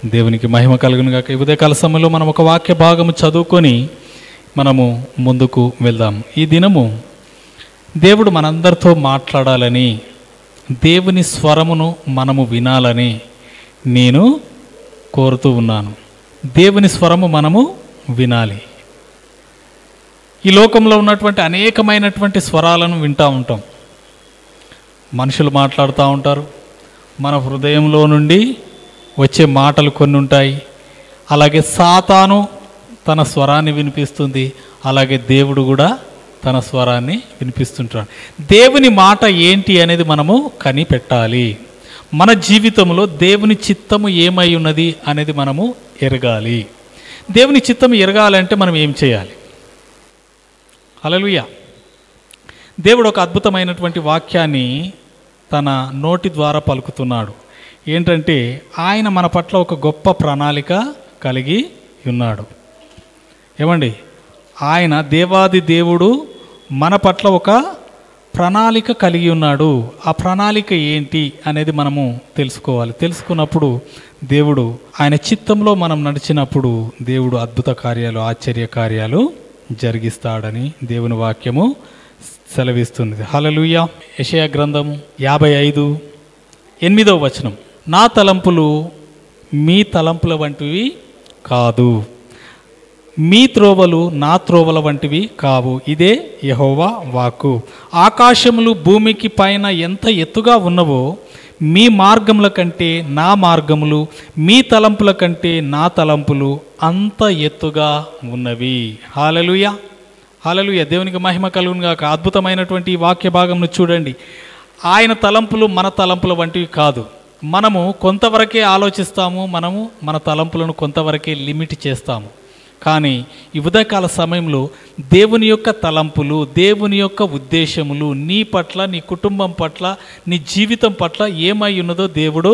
దేవునికి మహిమ కలుగును గాక ఈ ఉదయకాల సమయంలో మనం ఒక వాక్య భాగము చదువుకొని మనము ముందుకు వెళ్దాం ఈ దినము దేవుడు మనందరితో మాట్లాడాలని దేవుని స్వరమును మనము వినాలని నేను కోరుతూ ఉన్నాను దేవుని స్వరము మనము వినాలి ఈ లోకంలో ఉన్నటువంటి అనేకమైనటువంటి స్వరాలను వింటూ ఉంటాం మనుషులు మాట్లాడుతూ ఉంటారు మన హృదయంలో నుండి వచ్చే మాటలు కొన్ని ఉంటాయి అలాగే సాతాను తన స్వరాన్ని వినిపిస్తుంది అలాగే దేవుడు కూడా తన స్వరాన్ని వినిపిస్తుంటాడు దేవుని మాట ఏంటి అనేది మనము కనిపెట్టాలి మన జీవితంలో దేవుని చిత్తము ఏమై ఉన్నది అనేది మనము ఎరగాలి దేవుని చిత్తం ఎరగాలంటే మనం ఏం చేయాలి హల్లెలూయా దేవుడు ఒక అద్భుతమైనటువంటి వాక్యాన్ని తన నోటి ద్వారా పలుకుతున్నాడు ఏంటంటే ఆయన మన పట్ల ఒక గొప్ప ప్రణాళిక కలిగి ఉన్నాడు ఏమండి ఆయన దేవాది దేవుడు మన పట్ల ఒక ప్రణాళిక కలిగి ఉన్నాడు ఆ ప్రణాళిక ఏంటి అనేది మనము తెలుసుకోవాలి తెలుసుకున్నప్పుడు దేవుడు ఆయన చిత్తంలో మనం నడిచినప్పుడు దేవుడు అద్భుత కార్యాలు ఆశ్చర్య కార్యాలు జరిగిస్తాడని దేవుని వాక్యము సెలవిస్తుంది హలలుయ యషయా గ్రంథము యాభై ఐదు ఎనిమిదవ వచనం నా తలంపులు మీ తలంపుల వంటివి కాదు మీ త్రోవలు నా త్రోవల వంటివి కావు ఇదే యహోవా వాక్కు ఆకాశములు భూమికి పైన ఎంత ఎత్తుగా ఉన్నవో మీ మార్గముల కంటే నా మార్గములు మీ తలంపుల కంటే నా తలంపులు అంత ఎత్తుగా ఉన్నవి హాలలుయ హాలలుయ దేవునికి మహిమ కలుగును గాక అద్భుతమైనటువంటి ఈ వాక్య భాగంను చూడండి ఆయన తలంపులు మన తలంపుల వంటివి కాదు మనము కొంతవరకే ఆలోచిస్తాము మనము మన తలంపులను కొంతవరకే లిమిట్ చేస్తాము కానీ ఈ ఉదయకాల సమయంలో దేవుని యొక్క తలంపులు దేవుని యొక్క ఉద్దేశములు నీ పట్ల నీ కుటుంబం పట్ల నీ జీవితం పట్ల ఏమై ఉన్నదో దేవుడు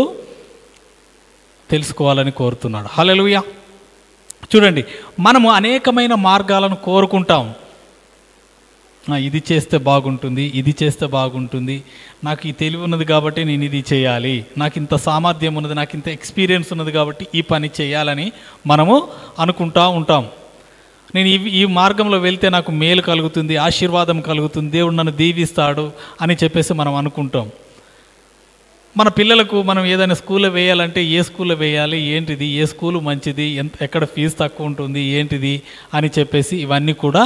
తెలుసుకోవాలని కోరుతున్నాడు హలలుయ చూడండి మనము అనేకమైన మార్గాలను కోరుకుంటాం ఆ, ఇది చేస్తే బాగుంటుంది ఇది చేస్తే బాగుంటుంది నాకు ఈ తెలివి ఉన్నది కాబట్టి నేను ఇది చేయాలి నాకు ఇంత సామర్థ్యం ఉన్నది నాకు ఇంత ఎక్స్పీరియన్స్ ఉన్నది కాబట్టి ఈ పని చేయాలని మనము అనుకుంటా ఉంటాం నేను ఈ ఈ మార్గంలో వెళ్తే నాకు మేలు కలుగుతుంది ఆశీర్వాదం కలుగుతుంది దేవుడు నన్ను దీవిస్తాడు అని చెప్పేసి మనం అనుకుంటాం మన పిల్లలకు మనం ఏదైనా స్కూల్లో వేయాలంటే ఏ స్కూల్లో వేయాలి ఏంటిది ఏ స్కూలు మంచిది ఎంత ఎక్కడ ఫీజు తక్కువ ఉంటుంది ఏంటిది అని చెప్పేసి ఇవన్నీ కూడా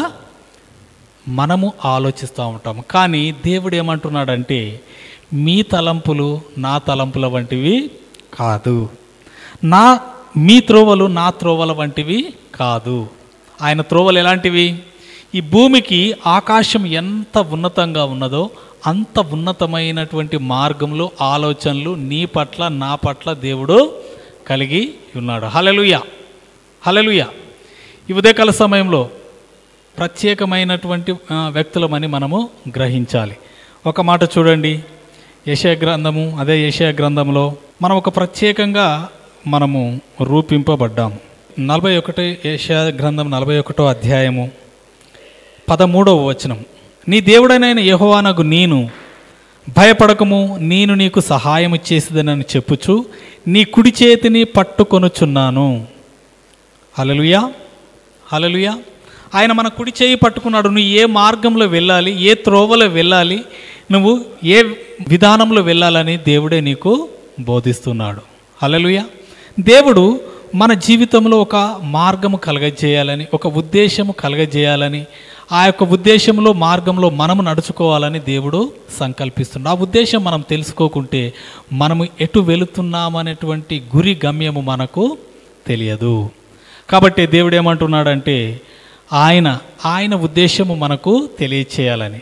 మనము ఆలోచిస్తూ ఉంటాం కానీ దేవుడు ఏమంటున్నాడంటే మీ తలంపులు నా తలంపుల వంటివి కాదు నా మీ త్రోవలు నా త్రోవల వంటివి కాదు ఆయన త్రోవలు ఎలాంటివి ఈ భూమికి ఆకాశం ఎంత ఉన్నతంగా ఉన్నదో అంత ఉన్నతమైనటువంటి మార్గంలో ఆలోచనలు నీ పట్ల నా పట్ల దేవుడు కలిగి ఉన్నాడు హలలుయ హలలుయ ఈ ఉదయకాల సమయంలో ప్రత్యేకమైనటువంటి ఆ, వ్యక్తులమని మనము గ్రహించాలి ఒక మాట చూడండి యశయ గ్రంథము అదే యశయ గ్రంథంలో మనం ఒక ప్రత్యేకంగా మనము రూపింపబడ్డాము నలభై ఒకటి యశయ గ్రంథం నలభై ఒకటో అధ్యాయము పదమూడవ వచనం నీ దేవుడనైన యెహోవానగు నేను భయపడకము నేను నీకు సహాయము చేసేదనని చెప్పుచు నీ కుడి చేతిని పట్టుకొనుచున్నాను హలలుయా హలలుయా ఆయన మన కుడి చేయి పట్టుకున్నాడు నువ్వు ఏ మార్గంలో వెళ్ళాలి ఏ త్రోవలో వెళ్ళాలి నువ్వు ఏ విధానంలో వెళ్ళాలని దేవుడే నీకు బోధిస్తున్నాడు హలలుయా దేవుడు మన జీవితంలో ఒక మార్గము కలగజేయాలని ఒక ఉద్దేశము కలగజేయాలని ఆ యొక్క ఉద్దేశంలో మార్గంలో మనము నడుచుకోవాలని దేవుడు సంకల్పిస్తున్నాడు ఆ ఉద్దేశం మనం తెలుసుకోకుంటే మనము ఎటు వెళుతున్నామనేటువంటి గురి గమ్యము మనకు తెలియదు కాబట్టి దేవుడు ఏమంటున్నాడంటే ఆయన ఆయన ఉద్దేశము మనకు తెలియచేయాలని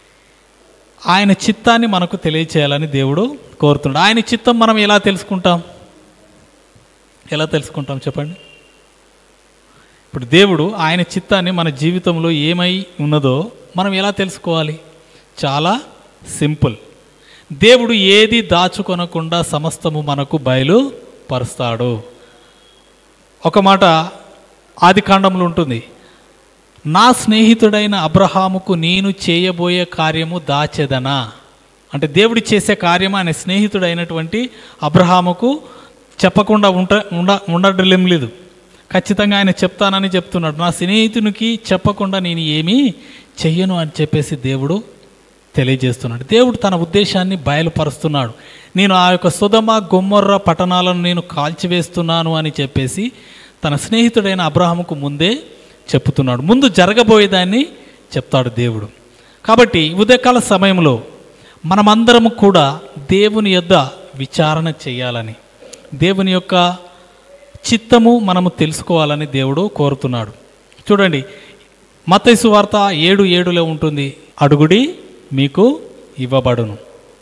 ఆయన చిత్తాన్ని మనకు తెలియచేయాలని దేవుడు కోరుతున్నాడు ఆయన చిత్తం మనం ఎలా తెలుసుకుంటాం ఎలా తెలుసుకుంటాం చెప్పండి ఇప్పుడు దేవుడు ఆయన చిత్తాన్ని మన జీవితంలో ఏమై ఉన్నదో మనం ఎలా తెలుసుకోవాలి చాలా సింపుల్ దేవుడు ఏది దాచుకొనకుండా సమస్తము మనకు బయలుపరుస్తాడు ఒక మాట ఆది కాండంలో ఉంటుంది నా స్నేహితుడైన అబ్రహాముకు నేను చేయబోయే కార్యము దాచెదనా అంటే దేవుడు చేసే కార్యము ఆయన స్నేహితుడైనటువంటి అబ్రహాముకు చెప్పకుండా ఉంట ఉండ ఉండడం లేదు ఖచ్చితంగా ఆయన చెప్తానని చెప్తున్నాడు నా స్నేహితునికి చెప్పకుండా నేను ఏమీ చెయ్యను అని చెప్పేసి దేవుడు తెలియజేస్తున్నాడు దేవుడు తన ఉద్దేశాన్ని బయలుపరుస్తున్నాడు నేను ఆ యొక్క సుధమ గొమ్మర్ర పట్టణాలను నేను కాల్చివేస్తున్నాను అని చెప్పేసి తన స్నేహితుడైన అబ్రహాముకు ముందే చెప్తున్నాడు ముందు జరగబోయేదాన్ని చెప్తాడు దేవుడు కాబట్టి ఉదయకాల సమయంలో మనమందరము కూడా దేవుని యొద్ద విచారణ చేయాలని దేవుని యొక్క చిత్తము మనము తెలుసుకోవాలని దేవుడు కోరుతున్నాడు చూడండి మత్తైసు వార్త ఏడు ఏడులో ఉంటుంది అడుగుడి మీకు ఇవ్వబడును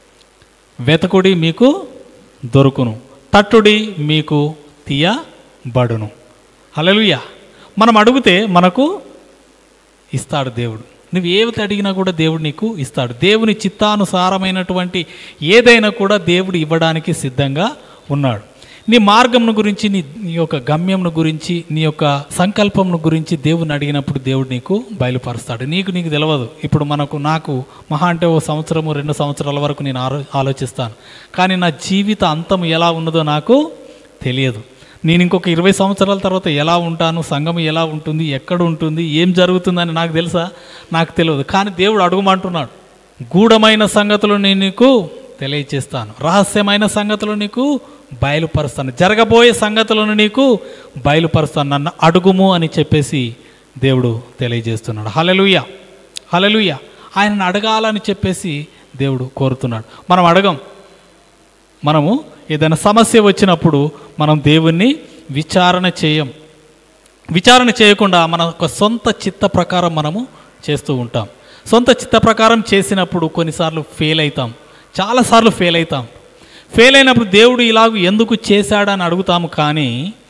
వెతకుడి మీకు దొరుకును తట్టుడి మీకు తీయబడును హల్లెలూయ మనం అడిగితే మనకు ఇస్తాడు దేవుడు నువ్వు ఏది అడిగినా కూడా దేవుడు నీకు ఇస్తాడు దేవుని చిత్తానుసారమైనటువంటి ఏదైనా కూడా దేవుడు ఇవ్వడానికి సిద్ధంగా ఉన్నాడు నీ మార్గంను గురించి నీ నీ యొక్క గమ్యంను గురించి నీ యొక్క సంకల్పంను గురించి దేవుని అడిగినప్పుడు దేవుడు నీకు బయలుపరుస్తాడు నీకు నీకు తెలియదు ఇప్పుడు మనకు నాకు మహా అంటే ఓ సంవత్సరము రెండు సంవత్సరాల వరకు నేను ఆలో ఆలోచిస్తాను కానీ నా జీవిత అంతం ఎలా ఉన్నదో నాకు తెలియదు నేను ఇంకొక ఇరవై సంవత్సరాల తర్వాత ఎలా ఉంటాను సంఘం ఎలా ఉంటుంది ఎక్కడ ఉంటుంది ఏం జరుగుతుందని నాకు తెలుసా నాకు తెలియదు కానీ దేవుడు అడుగుమంటున్నాడు గూఢమైన సంగతులు నేను నీకు తెలియచేస్తాను రహస్యమైన సంగతులు నీకు బయలుపరుస్తాను జరగబోయే సంగతులను నీకు బయలుపరుస్తాను నన్ను అడుగుము అని చెప్పేసి దేవుడు తెలియజేస్తున్నాడు హలలుయ హలలుయ ఆయనను అడగాలని చెప్పేసి దేవుడు కోరుతున్నాడు మనం అడగం మనము ఏదైనా సమస్య వచ్చినప్పుడు మనం దేవుణ్ణి విచారణ చేయం విచారణ చేయకుండా మన ఒక సొంత చిత్త ప్రకారం మనము చేస్తూ ఉంటాం సొంత చిత్త ప్రకారం చేసినప్పుడు కొన్నిసార్లు ఫెయిల్ అవుతాం చాలాసార్లు ఫెయిల్ అవుతాం ఫెయిల్ అయినప్పుడు దేవుడు ఇలాగ ఎందుకు చేశాడని అడుగుతాము కానీ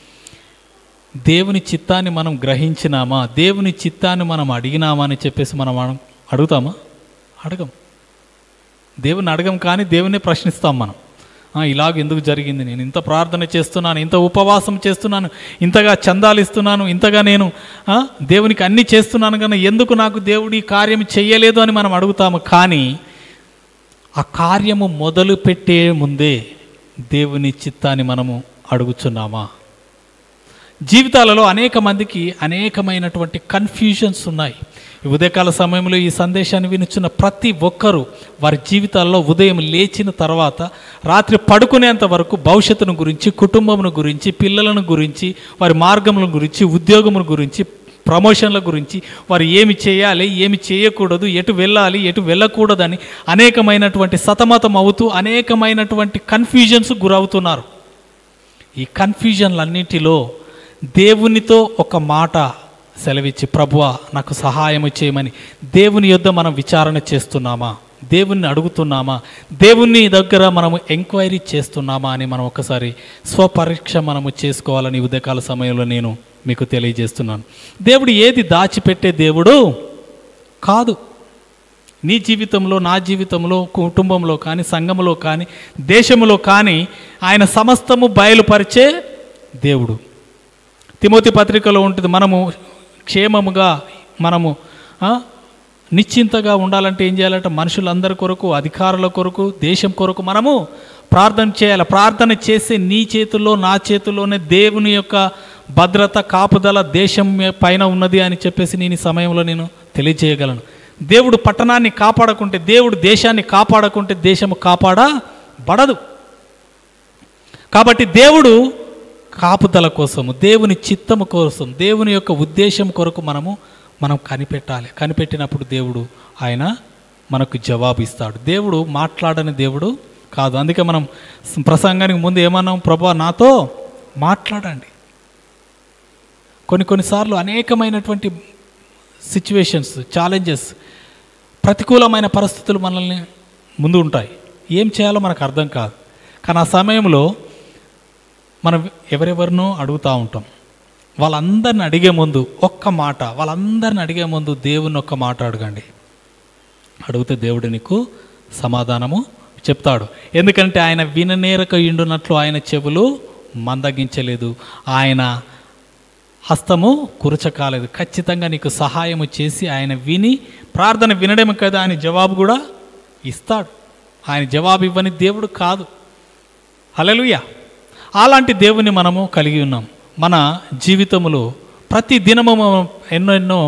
దేవుని చిత్తాన్ని మనం గ్రహించినామా దేవుని చిత్తాన్ని మనం అడిగినామా అని చెప్పేసి మనం అడ- అడుగుతామా అడగం దేవుని అడగం కానీ దేవునే ప్రశ్నిస్తాం మనం "ఆ, ఇలాగ ఎందుకు జరిగింది నేను ఇంత ప్రార్థన చేస్తున్నాను ఇంత ఉపవాసం చేస్తున్నాను ఇంతగా చందాలు ఇస్తున్నాను ఇంతగా నేను ఆ, దేవునికి అన్ని చేస్తున్నాను కానీ ఎందుకు నాకు దేవుడు ఈ కార్యం చెయ్యలేదు అని మనం అడుగుతాము కానీ ఆ కార్యము మొదలు పెట్టే ముందే దేవుని చిత్తాన్ని మనము అడుగుచున్నామా జీవితాలలో అనేక మందికి అనేకమైనటువంటి కన్ఫ్యూజన్స్ ఉన్నాయి ఈ ఉదయకాల సమయంలో ఈ సందేశాన్ని వినుచున్న ప్రతి ఒక్కరూ వారి జీవితాల్లో ఉదయం లేచిన తర్వాత రాత్రి పడుకునేంత వరకు భవిష్యత్తును గురించి కుటుంబమును గురించి పిల్లలను గురించి వారి మార్గముల గురించి ఉద్యోగముల గురించి ప్రమోషన్ల గురించి వారు ఏమి చేయాలి ఏమి చేయకూడదు ఎటు వెళ్ళాలి ఎటు వెళ్ళకూడదని అనేకమైనటువంటి సతమతం అవుతూ అనేకమైనటువంటి కన్ఫ్యూజన్స్ గురవుతున్నారు ఈ కన్ఫ్యూజన్లన్నింటిలో దేవునితో ఒక మాట సెలవిచ్చి ప్రభువా నాకు సహాయం చేయమని దేవుని యొద్ద మనం విచారణ చేస్తున్నామా దేవుణ్ణి అడుగుతున్నామా దేవుని దగ్గర మనము ఎంక్వైరీ చేస్తున్నామా అని మనం ఒకసారి స్వపరీక్ష మనము చేసుకోవాలని ఈ ఉదయకాల సమయంలో నేను మీకు తెలియజేస్తున్నాను దేవుడు ఏది దాచిపెట్టే దేవుడు కాదు నీ జీవితంలో నా జీవితంలో కుటుంబంలో కానీ సంఘములో కానీ దేశంలో కానీ ఆయన సమస్తము బయలుపరిచే దేవుడు తిమోతి పత్రికలో ఉంటుంది మనము క్షేమముగా మనము ఆ, నిశ్చింతగా ఉండాలంటే ఏం చేయాలంటే మనుషులందరి కొరకు అధికారుల కొరకు దేశం కొరకు మనము ప్రార్థన చేయాలి ప్రార్థన చేసే నీ చేతుల్లో నా చేతుల్లోనే దేవుని యొక్క భద్రత కాపుదల దేశం పైన ఉన్నది అని చెప్పేసి నేను ఈ సమయంలో నేను తెలియజేయగలను దేవుడు పట్టణాన్ని కాపాడకుంటే దేవుడు దేశాన్ని కాపాడకుంటే దేశము కాపాడబడదు కాబట్టి దేవుడు కాపుదల కోసము దేవుని చిత్తము కోసం దేవుని యొక్క ఉద్దేశం కొరకు మనము మనం కనిపెట్టాలి కనిపెట్టినప్పుడు దేవుడు ఆయన మనకు జవాబు ఇస్తాడు దేవుడు మాట్లాడని దేవుడు కాదు అందుకే మనం ప్రసంగానికి ముందు ఏమన్నాం ప్రభా నాతో మాట్లాడండి కొన్ని కొన్నిసార్లు అనేకమైనటువంటి సిచ్యువేషన్స్ ఛాలెంజెస్ ప్రతికూలమైన పరిస్థితులు మనల్ని ముందు ఉంటాయి ఏం చేయాలో మనకు అర్థం కాదు కానీ ఆ సమయంలో మనం ఎవరెవరినో అడుగుతూ ఉంటాం వాళ్ళందరిని అడిగే ముందు ఒక్క మాట వాళ్ళందరిని అడిగే ముందు దేవుని ఒక్క మాట అడగండి అడిగితే దేవుడు నీకు సమాధానము చెప్తాడు ఎందుకంటే ఆయన విననేరక ఇండునట్లు ఆయన చెవులు మందగించలేదు ఆయన హస్తము కురచకాలేదు ఖచ్చితంగా నీకు సహాయము చేసి ఆయన విని ప్రార్థన వినడమే కదా ఆయన జవాబు కూడా ఇస్తాడు ఆయన జవాబు ఇవ్వని దేవుడు కాదు హలలుయ అలాంటి దేవుని మనము కలిగి ఉన్నాం మన జీవితంలో ప్రతి దినము మనం ఎన్నో ఎన్నో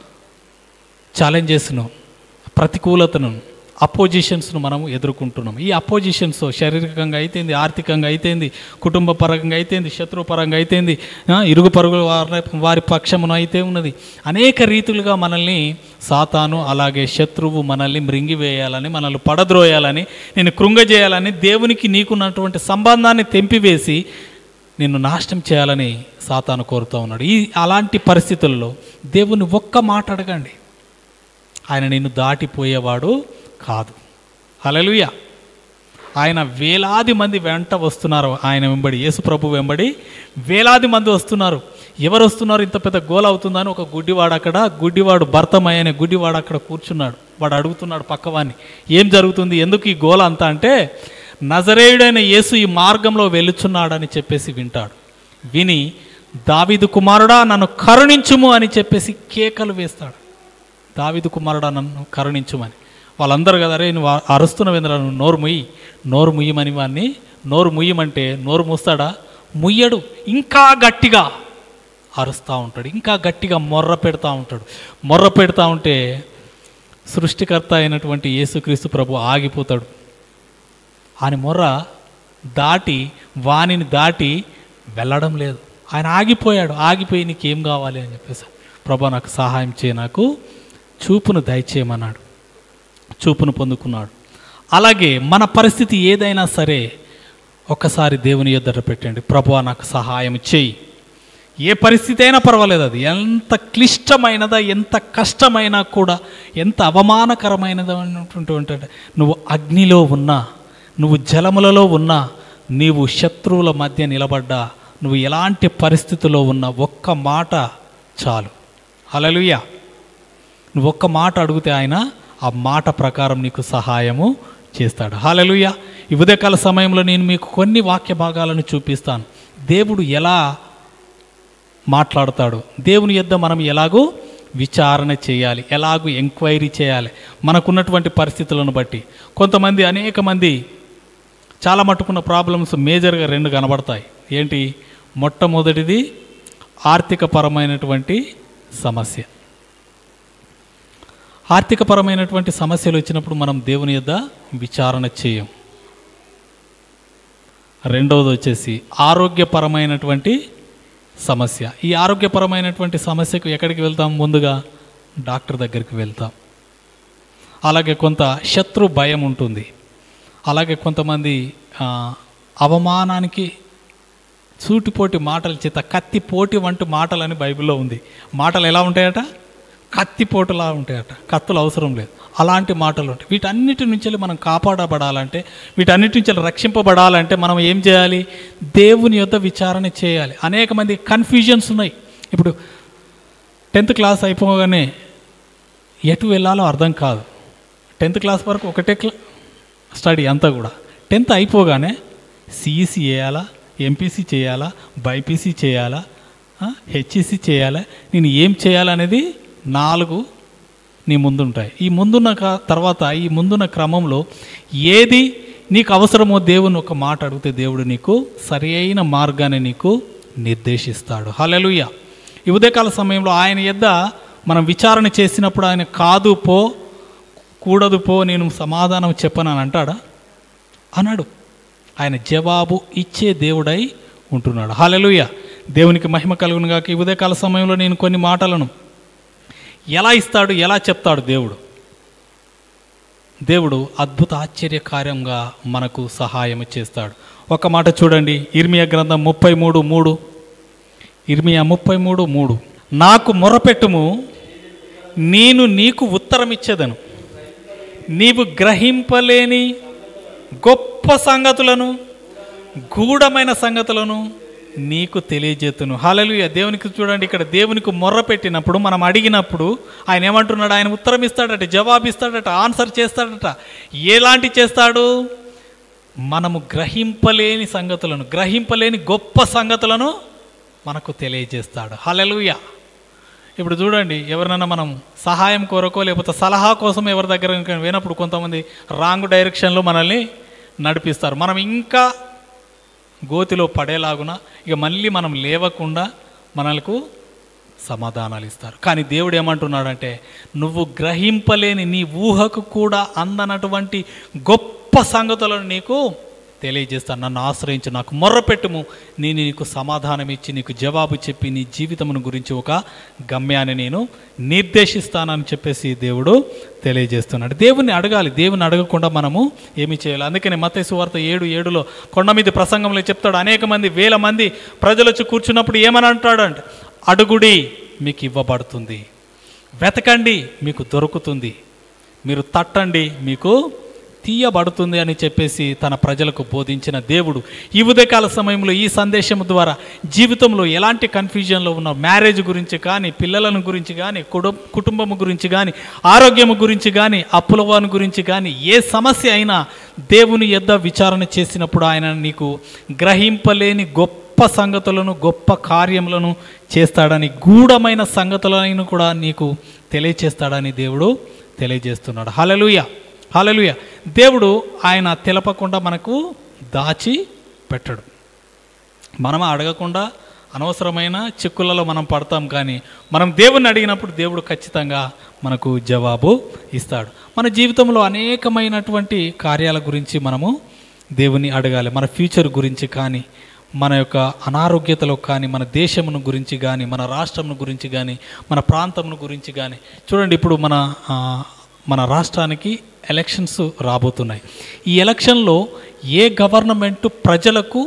ఛాలెంజెస్ను ప్రతికూలతను అపోజిషన్స్ను మనము ఎదుర్కొంటున్నాం ఈ అపోజిషన్స్ శారీరకంగా అయితేంది ఆర్థికంగా అయితేంది కుటుంబ పరంగా అయితేంది శత్రు పరంగా అయితేంది ఆ, ఇరుగు పరుగుల వారి వారి పక్షమున అయితే ఉన్నది అనేక రీతులుగా మనల్ని సాతాను అలాగే శత్రువు మనల్ని మృంగివేయాలని మనల్ని పడద్రోయాలని నేను కృంగజేయాలని దేవునికి నీకున్నటువంటి సంబంధాన్ని తెంపివేసి నిన్ను నాశనం చేయాలని సాతాను కోరుతూ ఉన్నాడు ఈ అలాంటి పరిస్థితుల్లో దేవుని ఒక్క మాట అడగండి ఆయన నిన్ను దాటిపోయేవాడు కాదు హల్లెలూయా ఆయన వేలాది మంది వెంట వస్తున్నారు ఆయన వెంబడి యేసు ప్రభు వెంబడి వేలాది మంది వస్తున్నారు ఎవరు వస్తున్నారు ఇంత పెద్ద గోల అవుతుందని ఒక గుడ్డివాడు అక్కడ గుడ్డివాడు భర్తమయ్య అనే గుడ్డివాడు అక్కడ కూర్చున్నాడు వాడు అడుగుతున్నాడు పక్కవాన్ని ఏం జరుగుతుంది ఎందుకు ఈ గోల అంతా అంటే నజరేయుడైన యేసు ఈ మార్గంలో వెలుచున్నాడని చెప్పేసి వింటాడు విని దావీదు కుమారుడా నన్ను కరుణించుము అని చెప్పేసి కేకలు వేస్తాడు దావిదు కుమారుడా నన్ను కరుణించుమని వాళ్ళందరూ కదా రే నువ్వు అ- అరుస్తున్న వేంద్ర నువ్వు నోరు ముయ్యి నోరు ముయ్యమని వాడిని నోరు ముయ్యమంటే నోరు మూస్తాడా ముయ్యడు ఇంకా గట్టిగా అరుస్తూ ఉంటాడు ఇంకా గట్టిగా మొర్ర పెడతా ఉంటాడు మొర్ర పెడతా ఉంటే సృష్టికర్త అయినటువంటి యేసుక్రీస్తు ప్రభు ఆగిపోతాడు ఆయన మొర్ర దాటి వానిని దాటి వెళ్ళడం లేదు ఆయన ఆగిపోయాడు ఆగిపోయి నీకేం కావాలి అని చెప్పేసి ప్రభా నాకు సహాయం చేయ నాకు చూపును దయచేయమన్నాడు చూపును పొందుకున్నాడు అలాగే మన పరిస్థితి ఏదైనా సరే ఒక్కసారి దేవుని ఎద్దట పెట్టండి ప్రభు నాకు సహాయం చేయి ఏ పరిస్థితి అయినా పర్వాలేదు అది ఎంత క్లిష్టమైనదా ఎంత కష్టమైనా కూడా ఎంత అవమానకరమైనదా అనేటువంటి నువ్వు అగ్నిలో ఉన్నా నువ్వు జలములలో ఉన్నా నీవు శత్రువుల మధ్య నిలబడ్డా నువ్వు ఎలాంటి పరిస్థితిలో ఉన్నా ఒక్క మాట చాలు హల్లెలూయా నువ్వు ఒక్క మాట అడిగితే ఆయన ఆ మాట ప్రకారం నీకు సహాయము చేస్తాడు హాలెలుయ ఈ ఉదయకాల సమయంలో నేను మీకు కొన్ని వాక్య భాగాలను చూపిస్తాను దేవుడు ఎలా మాట్లాడతాడు దేవుని యొద్ద మనం ఎలాగూ విచారణ చేయాలి ఎలాగూ ఎంక్వైరీ చేయాలి మనకున్నటువంటి పరిస్థితులను బట్టి కొంతమంది అనేక మంది చాలా మట్టుకున్న ప్రాబ్లమ్స్ మేజర్గా రెండు కనబడతాయి ఏంటి మొట్టమొదటిది ఆర్థికపరమైనటువంటి సమస్య ఆర్థికపరమైనటువంటి సమస్యలు వచ్చినప్పుడు మనం దేవుని యొద్ద విచారణ చేయం రెండవది వచ్చేసి ఆరోగ్యపరమైనటువంటి సమస్య ఈ ఆరోగ్యపరమైనటువంటి సమస్యకు ఎక్కడికి వెళ్తాం ముందుగా డాక్టర్ దగ్గరికి వెళ్తాం అలాగే కొంత శత్రు భయం ఉంటుంది అలాగే కొంతమంది ఆ, అవమానానికి సూటిపోటి మాటల చేత కత్తిపోటి వంటి మాటలని బైబిల్లో ఉంది మాటలు ఎలా ఉంటాయట కత్తిపోటులా ఉంటాయట కత్తులు అవసరం లేదు అలాంటి మాటలు ఉంటాయి వీటన్నిటి నుంచి మనం కాపాడబడాలంటే వీటన్నిటి నుంచి రక్షింపబడాలంటే మనం ఏం చేయాలి దేవుని యొద్ద విచారణ చేయాలి అనేక మంది కన్ఫ్యూజన్స్ ఉన్నాయి ఇప్పుడు టెన్త్ క్లాస్ అయిపోగానే ఎటు వెళ్ళాలో అర్థం కాదు టెన్త్ క్లాస్ వరకు ఒకటే క్లా స్టడీ అంతా కూడా టెన్త్ అయిపోగానే సిఈసి చేయాలా ఎంపీసీ చేయాలా బైపీసీ చేయాలా హెచ్ఈసి చేయాలా నేను ఏం చేయాలనేది నాలుగు నీ ముందుంటాయి ఈ ముందున్న క- తర్వాత ఈ ముందున్న క్రమంలో ఏది నీకు అవసరమో దేవుని ఒక మాట అడిగితే దేవుడు నీకు సరి అయిన మార్గాన్ని నీకు నిర్దేశిస్తాడు హలెలుయ ఈ ఉదయకాల సమయంలో ఆయన యొద్ద మనం విచారణ చేసినప్పుడు ఆయన కాదు పో కూడదు పో నేను సమాధానం చెప్పను అని అంటాడా అన్నాడు ఆయన జవాబు ఇచ్చే దేవుడై ఉంటున్నాడు హల్లెలూయా దేవునికి మహిమ కలుగును గాక ఈ ఉదయకాల సమయంలో నేను కొన్ని మాటలను ఎలా ఇస్తాడు ఎలా చెప్తాడు దేవుడు దేవుడు అద్భుత ఆశ్చర్యకార్యంగా మనకు సహాయం చేస్తాడు ఒక మాట చూడండి ఇర్మియా గ్రంథం ముప్పై మూడు మూడు ఇర్మియా ముప్పై మూడు మూడు నాకు మొరపెట్టుము నేను నీకు ఉత్తరం ఇచ్చేదను నీవు గ్రహింపలేని గొప్ప సంగతులను గూఢమైన సంగతులను నీకు తెలియజేతును హల్లెలూయా దేవునికి చూడండి ఇక్కడ దేవునికి మొర్ర పెట్టినప్పుడు మనం అడిగినప్పుడు ఆయన ఏమంటున్నాడు ఆయన ఉత్తరం ఇస్తాడట జవాబు ఇస్తాడట ఆన్సర్ చేస్తాడట ఎలాంటి చేస్తాడు మనము గ్రహింపలేని సంగతులను గ్రహింపలేని గొప్ప సంగతులను మనకు తెలియజేస్తాడు హల్లెలూయా ఇప్పుడు చూడండి ఎవరినైనా మనం సహాయం కోరకో లేకపోతే సలహా కోసం ఎవరి దగ్గర పోయినప్పుడు కొంతమంది రాంగ్ డైరెక్షన్లో మనల్ని నడిపిస్తారు మనం ఇంకా గోతిలో పడేలాగున ఇక మళ్ళీ మనం లేవకుండా మనకు సమాధానాలు ఇస్తారు కానీ దేవుడు ఏమంటున్నాడంటే నువ్వు గ్రహింపలేని నీ ఊహకు కూడా అందనటువంటి గొప్ప సంగతులను నీకు తెలియజేస్తాను నన్ను ఆశ్రయించి నాకు మొర్రపెట్టుము నేను నీకు సమాధానం ఇచ్చి నీకు జవాబు చెప్పి నీ జీవితమును గురించి ఒక గమ్యాన్ని నేను నిర్దేశిస్తానని చెప్పేసి దేవుడు తెలియజేస్తున్నాడు దేవుణ్ణి అడగాలి దేవుని అడగకుండా మనము ఏమి చేయాలి అందుకని మతేసు వార్త ఏడు ఏడులో కొండ మీద ప్రసంగంలో చెప్తాడు అనేక మంది వేల మంది ప్రజలు వచ్చి కూర్చున్నప్పుడు ఏమని అంటాడు అంటే అడుగుడి మీకు ఇవ్వబడుతుంది వెతకండి మీకు దొరుకుతుంది మీరు తట్టండి మీకు తీయబడుతుంది అని చెప్పేసి తన ప్రజలకు బోధించిన దేవుడు ఈ ఉదయకాల సమయంలో ఈ సందేశం ద్వారా జీవితంలో ఎలాంటి కన్ఫ్యూజన్లో ఉన్న మ్యారేజ్ గురించి కానీ పిల్లలను గురించి కానీ కుటుంబ కుటుంబం గురించి కానీ ఆరోగ్యం గురించి కానీ అప్పులవాని గురించి కానీ ఏ సమస్య అయినా దేవుని యొద్ద విచారణ చేసినప్పుడు ఆయన నీకు గ్రహింపలేని గొప్ప సంగతులను గొప్ప కార్యములను చేస్తాడని గూఢమైన సంగతులను కూడా నీకు తెలియచేస్తాడని దేవుడు తెలియజేస్తున్నాడు హలలుయ హలలుయ దేవుడు ఆయన తెలపకుండా మనకు దాచి పెట్టడు మనం అడగకుండా అనవసరమైన చిక్కులలో మనం పడతాం కానీ మనం దేవుణ్ణి అడిగినప్పుడు దేవుడు ఖచ్చితంగా మనకు జవాబు ఇస్తాడు మన జీవితంలో అనేకమైనటువంటి కార్యాల గురించి మనము దేవుని అడగాలి మన ఫ్యూచర్ గురించి కానీ మన యొక్క అనారోగ్యతలో కానీ మన దేశమును గురించి కానీ మన రాష్ట్రమును గురించి కానీ మన ప్రాంతమును గురించి కానీ చూడండి ఇప్పుడు మన ఆ, మన రాష్ట్రానికి ఎలక్షన్స్ రాబోతున్నాయి ఈ ఎలక్షన్లో ఏ గవర్నమెంట్ ప్రజలకు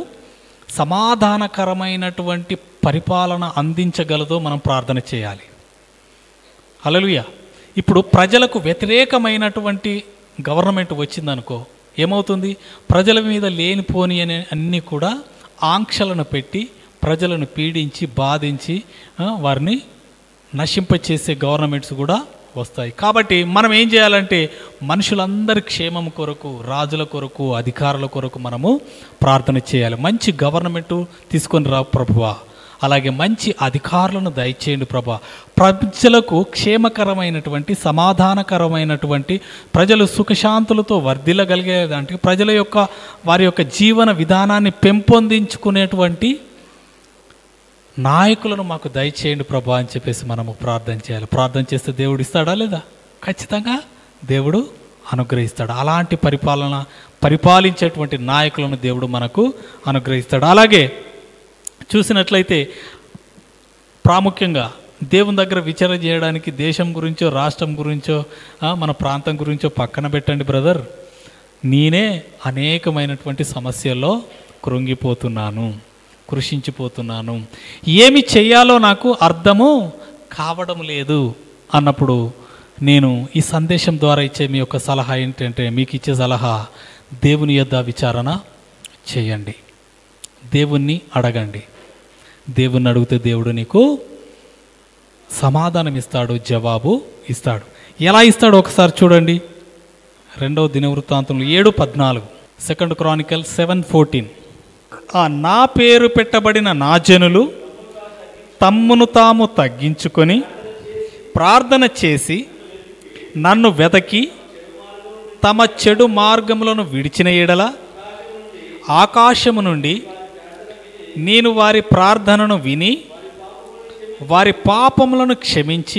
సమాధానకరమైనటువంటి పరిపాలన అందించగలదో మనం ప్రార్థన చేయాలి హలలుయ ఇప్పుడు ప్రజలకు వ్యతిరేకమైనటువంటి గవర్నమెంట్ వచ్చిందనుకో ఏమవుతుంది ప్రజల మీద లేనిపోని అనే అన్నీ కూడా ఆంక్షలను పెట్టి ప్రజలను పీడించి బాధించి ఆ, వారిని నశింపచేసే గవర్నమెంట్స్ కూడా వస్తాయి కాబట్టి మనం ఏం చేయాలంటే మనుషులందరి క్షేమం కొరకు రాజుల కొరకు అధికారుల కొరకు మనము ప్రార్థన చేయాలి మంచి గవర్నమెంట్ తీసుకొని రా ప్రభువా అలాగే మంచి అధికారులను దయచేయండి ప్రభా ప్రజలకు క్షేమకరమైనటువంటి సమాధానకరమైనటువంటి ప్రజలు సుఖశాంతులతో వర్ధిల్లగలిగేదానికి ప్రజల యొక్క వారి యొక్క జీవన విధానాన్ని పెంపొందించుకునేటువంటి నాయకులను మాకు దయచేయండి ప్రభా అని చెప్పేసి మనము ప్రార్థన చేయాలి ప్రార్థన చేస్తే దేవుడు ఇస్తాడా లేదా ఖచ్చితంగా దేవుడు అనుగ్రహిస్తాడు అలాంటి పరిపాలన పరిపాలించేటువంటి నాయకులను దేవుడు మనకు అనుగ్రహిస్తాడు అలాగే చూసినట్లయితే ప్రాముఖ్యంగా దేవుని దగ్గర విచారణ చేయడానికి దేశం గురించో రాష్ట్రం గురించో ఆ, మన ప్రాంతం గురించో పక్కన పెట్టండి బ్రదర్ నేనే అనేకమైనటువంటి సమస్యల్లో కృంగిపోతున్నాను కృషించిపోతున్నాను ఏమి చెయ్యాలో నాకు అర్థము కావడం లేదు అన్నప్పుడు నేను ఈ సందేశం ద్వారా ఇచ్చే మీ యొక్క సలహా ఏంటంటే మీకు ఇచ్చే సలహా దేవుని యొద్ద విచారణ చేయండి దేవుణ్ణి అడగండి దేవుణ్ణి అడిగితే దేవుడు నీకు సమాధానం ఇస్తాడు జవాబు ఇస్తాడు ఎలా ఇస్తాడో ఒకసారి చూడండి రెండవ దినవృత్తాంతంలో ఏడు పద్నాలుగు సెకండ్ క్రానికల్ సెవెన్ ఫోర్టీన్ ఆ నా పేరు పెట్టబడిన నా జనులు తమ్మును తాము తగ్గించుకొని ప్రార్థన చేసి నన్ను వెతకి తమ చెడు మార్గములను విడిచిన ఎడల ఆకాశము నుండి నేను వారి ప్రార్థనను విని వారి పాపములను క్షమించి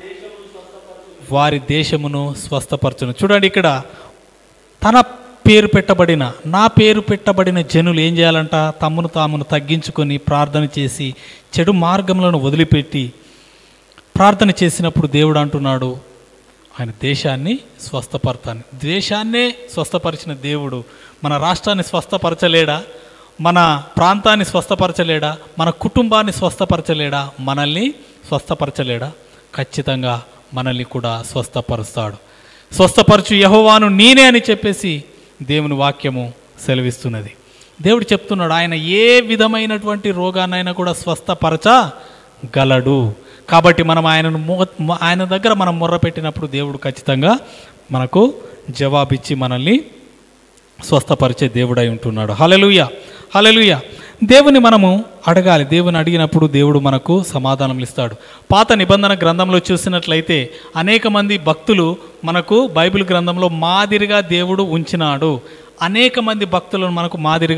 వారి దేశమును స్వస్థపరచును చూడండి ఇక్కడ తన పేరు పెట్టబడిన నా పేరు పెట్టబడిన జనులు ఏం చేయాలంట తమ్మును తామును తగ్గించుకొని ప్రార్థన చేసి చెడు మార్గములను వదిలిపెట్టి ప్రార్థన చేసినప్పుడు దేవుడు అంటున్నాడు ఆయన దేశాన్ని స్వస్థపరతాను దేశాన్నే స్వస్థపరిచిన దేవుడు మన రాష్ట్రాన్ని స్వస్థపరచలేడా మన ప్రాంతాన్ని స్వస్థపరచలేడా మన కుటుంబాన్ని స్వస్థపరచలేడా మనల్ని స్వస్థపరచలేడా ఖచ్చితంగా మనల్ని కూడా స్వస్థపరుస్తాడు స్వస్థపరచు యహోవాను నేనే అని చెప్పేసి దేవుని వాక్యము సెలవిస్తున్నది దేవుడు చెప్తున్నాడు ఆయన ఏ విధమైనటువంటి రోగాన్నైనా కూడా స్వస్థపరచగలడు కాబట్టి మనం ఆయనను మో- ఆయన దగ్గర మనం మొర్ర పెట్టినప్పుడు దేవుడు ఖచ్చితంగా మనకు జవాబిచ్చి మనల్ని స్వస్థపరిచే దేవుడై ఉంటున్నాడు హలలుయ హలలుయ దేవుని మనము అడగాలి దేవుని అడిగినప్పుడు దేవుడు మనకు సమాధానం ఇస్తాడు పాత నిబంధన గ్రంథంలో చూసినట్లయితే అనేక మంది భక్తులు మనకు బైబిల్ గ్రంథంలో మాదిరిగా దేవుడు ఉంచినాడు అనేక మంది భక్తులను మనకు మాదిరిగా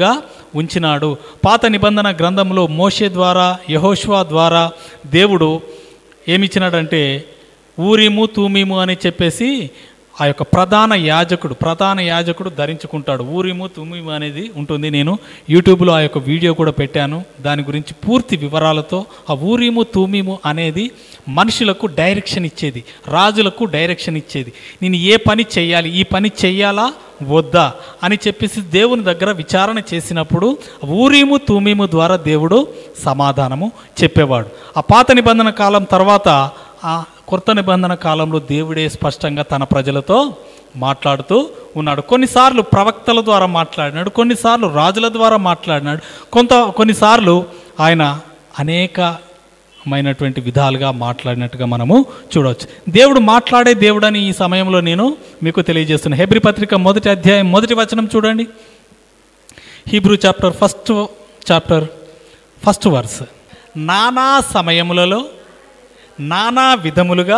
ఉంచినాడు పాత నిబంధన గ్రంథంలో మోషే ద్వారా యహోష్వా ద్వారా దేవుడు ఏమిచ్చినాడంటే ఊరిము తూమిము అని చెప్పేసి ఆ యొక్క ప్రధాన యాజకుడు ప్రధాన యాజకుడు ధరించుకుంటాడు ఊరిము తుమిము అనేది ఉంటుంది నేను యూట్యూబ్లో ఆ యొక్క వీడియో కూడా పెట్టాను దాని గురించి పూర్తి వివరాలతో ఆ ఊరిము తూమిము అనేది మనుషులకు డైరెక్షన్ ఇచ్చేది రాజులకు డైరెక్షన్ ఇచ్చేది నేను ఏ పని చేయాలి ఈ పని చెయ్యాలా వద్దా అని చెప్పేసి దేవుని దగ్గర విచారణ చేసినప్పుడు ఊరిము తూమిము ద్వారా దేవుడు సమాధానము చెప్పేవాడు ఆ పాత నిబంధన కాలం తర్వాత ఆ కొత్త నిబంధన కాలంలో దేవుడే స్పష్టంగా తన ప్రజలతో మాట్లాడుతూ ఉన్నాడు కొన్నిసార్లు ప్రవక్తల ద్వారా మాట్లాడినాడు కొన్నిసార్లు రాజుల ద్వారా మాట్లాడినాడు కొంత కొన్నిసార్లు ఆయన అనేకమైనటువంటి విధాలుగా మాట్లాడినట్టుగా మనము చూడవచ్చు దేవుడు మాట్లాడే దేవుడని ఈ సమయంలో నేను మీకు తెలియజేస్తున్నాను హెబ్రి పత్రిక మొదటి అధ్యాయం మొదటి వచనం చూడండి Hebrew chapter first chapter first verse నానా సమయములలో నానా విధములుగా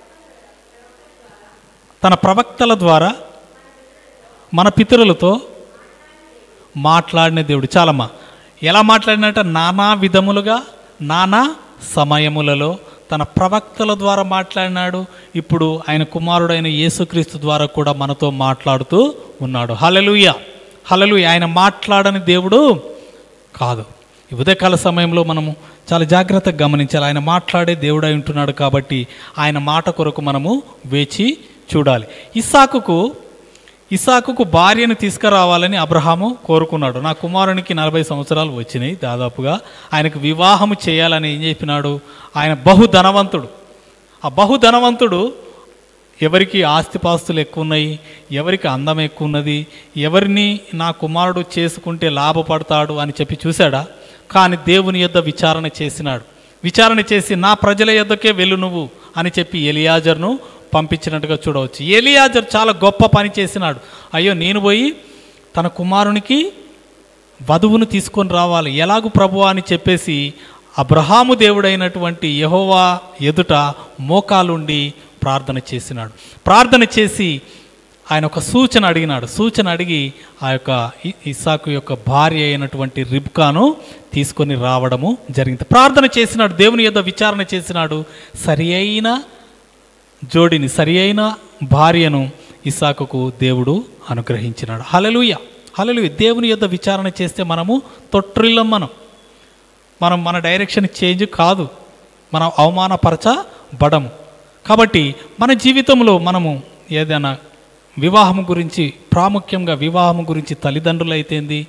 తన ప్రవక్తల ద్వారా మన పితరులతో మాట్లాడిన దేవుడు చాలమ్మా ఎలా మాట్లాడినట్ట నానా విధములుగా నానా సమయములలో తన ప్రవక్తల ద్వారా మాట్లాడినాడు ఇప్పుడు ఆయన కుమారుడైన యేసుక్రీస్తు ద్వారా కూడా మనతో మాట్లాడుతూ ఉన్నాడు హలలుయ హలలుయ ఆయన మాట్లాడని దేవుడు కాదు ఈ ఉదయకాల సమయంలో మనము చాలా జాగ్రత్తగా గమనించాలి ఆయన మాట్లాడే దేవుడై ఉంటున్నాడు కాబట్టి ఆయన మాట కొరకు మనము వేచి చూడాలి ఇస్సాకుకు ఇసాకుకు భార్యను తీసుకురావాలని అబ్రహాము కోరుకున్నాడు నా కుమారునికి నలభై సంవత్సరాలు వచ్చినాయి దాదాపుగా ఆయనకు వివాహము చేయాలని ఏం చెప్పినాడు ఆయన బహుధనవంతుడు ఆ బహుధనవంతుడు ఎవరికి ఆస్తిపాస్తులు ఎక్కువ ఉన్నాయి ఎవరికి అందం ఎక్కువ ఉన్నది ఎవరిని నా కుమారుడు చేసుకుంటే లాభపడతాడు అని చెప్పి చూశాడా కానీ దేవుని యొద్ద విచారణ చేసినాడు విచారణ చేసి నా ప్రజల యొద్దకే వెళ్ళు నువ్వు అని చెప్పి ఎలియాజర్ను పంపించినట్టుగా చూడవచ్చు ఎలియాజర్ చాలా గొప్ప పని చేసినాడు అయ్యో నేను పోయి తన కుమారునికి వధువును తీసుకొని రావాలి ఎలాగు ప్రభు అని చెప్పేసి అబ్రహాము దేవుడైనటువంటి యహోవా ఎదుట మోకాలుండి ప్రార్థన చేసినాడు ప్రార్థన చేసి ఆయన ఒక సూచన అడిగినాడు సూచన అడిగి ఆ యొక్క ఇ- ఇస్సాకు యొక్క భార్య అయినటువంటి రిబ్కాను తీసుకొని రావడము జరిగింది ప్రార్థన చేసినాడు దేవుని యొద్ద విచారణ చేసినాడు సరి అయిన జోడిని సరి అయిన భార్యను ఇసాకుకు దేవుడు అనుగ్రహించినాడు హలలుయ హలలుయ దేవుని యొద్ద విచారణ చేస్తే మనము తొట్టిల్లం మనం మనం మన డైరెక్షన్ చేంజ్ కాదు మనం అవమానపరచబడము కాబట్టి మన జీవితంలో మనము ఏదైనా వివాహం గురించి ప్రాముఖ్యంగా వివాహం గురించి తల్లిదండ్రులు అయితేంది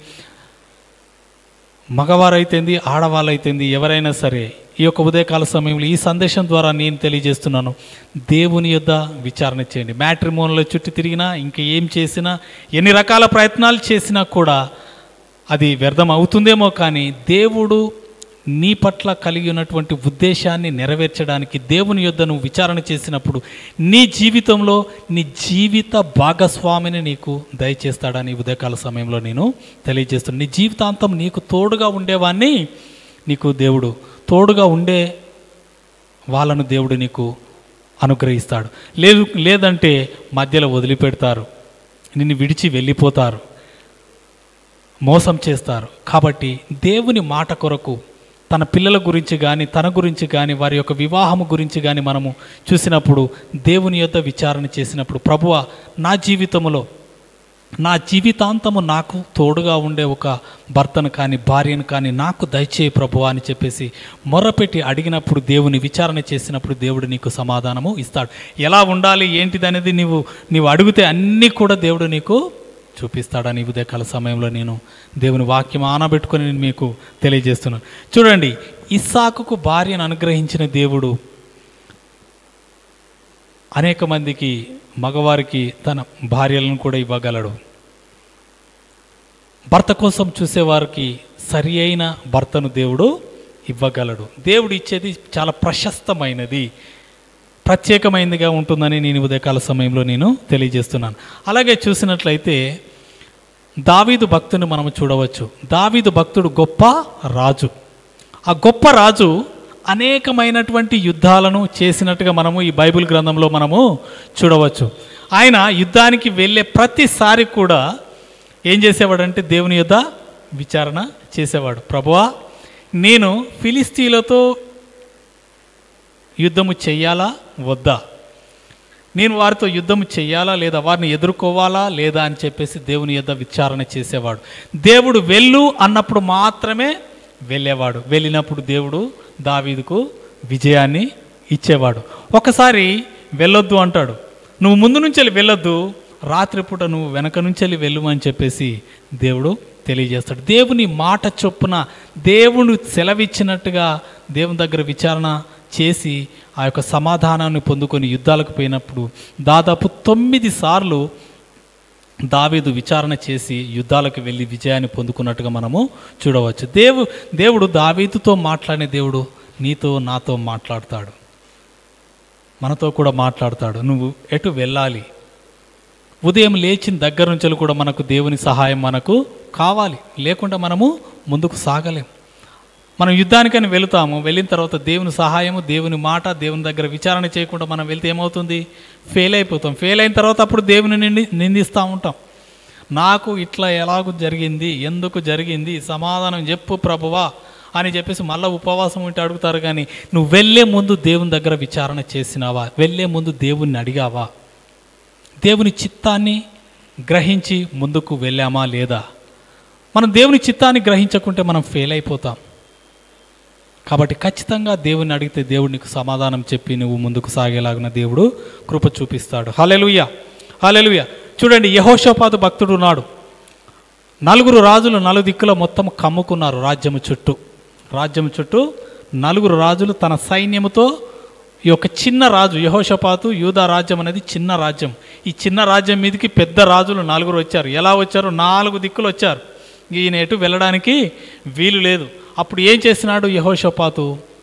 మగవారైతేంది ఆడవాళ్ళైతేంది ఎవరైనా సరే ఈ యొక్క ఉదయకాల సమయంలో ఈ సందేశం ద్వారా నేను తెలియజేస్తున్నాను దేవుని యొద్ద విచారణ చేయండి మ్యాట్రిమోన్లో చుట్టూ తిరిగినా ఇంకా ఏం చేసినా ఎన్ని రకాల ప్రయత్నాలు చేసినా కూడా అది వ్యర్థం అవుతుందేమో కానీ దేవుడు నీ పట్ల కలిగి ఉన్నటువంటి ఉద్దేశాన్ని నెరవేర్చడానికి దేవుని యొద్ద నువ్వు విచారణ చేసినప్పుడు నీ జీవితంలో నీ జీవిత భాగస్వామిని నీకు దయచేస్తాడని ఈ ఉదయకాల సమయంలో నేను తెలియజేస్తున్నాను నీ జీవితాంతం నీకు తోడుగా ఉండేవాన్ని నీకు దేవుడు తోడుగా ఉండే వాళ్ళను దేవుడు నీకు అనుగ్రహిస్తాడు లేదు లేదంటే మధ్యలో వదిలిపెడతారు నిన్ను విడిచి వెళ్ళిపోతారు మోసం చేస్తారు కాబట్టి దేవుని మాట కొరకు తన పిల్లల గురించి కానీ తన గురించి కానీ వారి యొక్క వివాహము గురించి కానీ మనము చూసినప్పుడు దేవుని యొద్ద విచారణ చేసినప్పుడు ప్రభువ నా జీవితంలో నా జీవితాంతము నాకు తోడుగా ఉండే ఒక భర్తను కానీ భార్యను కానీ నాకు దయచేయి ప్రభు అని చెప్పేసి మొర్రపెట్టి అడిగినప్పుడు దేవుని విచారణ చేసినప్పుడు దేవుడు నీకు సమాధానము ఇస్తాడు ఎలా ఉండాలి ఏంటిది అనేది నీవు నీవు అడిగితే అన్నీ కూడా దేవుడు నీకు చూపిస్తాడని ఈ ఉదయకాల సమయంలో నేను దేవుని వాక్యం ఆనబెట్టుకొని నేను మీకు తెలియజేస్తున్నాను చూడండి ఇస్సాకుకు భార్యను అనుగ్రహించిన దేవుడు అనేక మందికి మగవారికి తన భార్యలను కూడా ఇవ్వగలడు భర్త కోసం చూసేవారికి సరి అయిన భర్తను దేవుడు ఇవ్వగలడు దేవుడు ఇచ్చేది చాలా ప్రశస్తమైనది ప్రత్యేకమైనదిగా ఉంటుందని నేను ఉదయకాల సమయంలో నేను తెలియజేస్తున్నాను అలాగే చూసినట్లయితే దావీదు భక్తుని మనం చూడవచ్చు దావీదు భక్తుడు గొప్ప రాజు ఆ గొప్ప రాజు అనేకమైనటువంటి యుద్ధాలను చేసినట్టుగా మనము ఈ బైబిల్ గ్రంథంలో మనము చూడవచ్చు ఆయన యుద్ధానికి వెళ్ళే ప్రతిసారి కూడా ఏం చేసేవాడంటే దేవుని యొద్ద విచారణ చేసేవాడు ప్రభువా నేను ఫిలిస్తీన్లతో యుద్ధము చెయ్యాలా వద్దా నేను వారితో యుద్ధం చెయ్యాలా లేదా వారిని ఎదుర్కోవాలా లేదా అని చెప్పేసి దేవుని యొద్ద విచారణ చేసేవాడు దేవుడు వెళ్ళు అన్నప్పుడు మాత్రమే వెళ్ళేవాడు వెళ్ళినప్పుడు దేవుడు దావీదుకు విజయాన్ని ఇచ్చేవాడు ఒకసారి వెళ్ళొద్దు అంటాడు నువ్వు ముందు నుంచి వెళ్ళి వెళ్ళొద్దు రాత్రిపూట నువ్వు వెనక నుంచి వెళ్ళి వెళ్ళు అని చెప్పేసి దేవుడు తెలియజేస్తాడు దేవుని మాట చొప్పున దేవుడు సెలవిచ్చినట్టుగా దేవుని దగ్గర విచారణ చేసి ఆ యొక్క సమాధానాన్ని పొందుకొని యుద్ధాలకు పోయినప్పుడు దాదాపు తొమ్మిది సార్లు దావీదు విచారణ చేసి యుద్ధాలకు వెళ్ళి విజయాన్ని పొందుకున్నట్టుగా మనము చూడవచ్చు దేవు దేవుడు దావీదుతో మాట్లాడిన దేవుడు నీతో నాతో మాట్లాడతాడు మనతో కూడా మాట్లాడతాడు నువ్వు ఎటు వెళ్ళాలి ఉదయం లేచిన దగ్గర నుంచి కూడా మనకు దేవుని సహాయం మనకు కావాలి లేకుండా మనము ముందుకు సాగలేం మనం యుద్ధానికని వెళుతాము వెళ్ళిన తర్వాత దేవుని సహాయము దేవుని మాట దేవుని దగ్గర విచారణ చేయకుండా మనం వెళ్తే ఏమవుతుంది ఫెయిల్ అయిపోతాం ఫెయిల్ అయిన తర్వాత అప్పుడు దేవుని నింది నిందిస్తూ ఉంటాం నాకు ఇట్లా ఎలాగూ జరిగింది ఎందుకు జరిగింది సమాధానం చెప్పు ప్రభువా అని చెప్పేసి మళ్ళీ ఉపవాసం ఉంటే అడుగుతారు కానీ నువ్వు వెళ్ళే ముందు దేవుని దగ్గర విచారణ చేసినావా వెళ్ళే ముందు దేవుణ్ణి అడిగావా దేవుని చిత్తాన్ని గ్రహించి ముందుకు వెళ్ళామా లేదా మనం దేవుని చిత్తాన్ని గ్రహించకుంటే మనం ఫెయిల్ అయిపోతాం కాబట్టి ఖచ్చితంగా దేవుని అడిగితే దేవుడు నీకు సమాధానం చెప్పి నువ్వు ముందుకు సాగేలాగిన దేవుడు కృప చూపిస్తాడు హలెలుయ హలెలుయ చూడండి యహోషపాతు భక్తుడు ఉన్నాడు నలుగురు రాజులు నలు దిక్కుల మొత్తం కమ్ముకున్నారు రాజ్యము చుట్టూ రాజ్యము చుట్టూ నలుగురు రాజులు తన సైన్యముతో ఈ యొక్క చిన్న రాజు యహోషపాతు యూదా రాజ్యం అనేది చిన్న రాజ్యం ఈ చిన్న రాజ్యం మీదకి పెద్ద రాజులు నలుగురు వచ్చారు ఎలా వచ్చారు నాలుగు దిక్కులు వచ్చారు ఈయన ఎటు వెళ్ళడానికి వీలు లేదు అప్పుడు ఏం చేసినాడు యహోషపాతు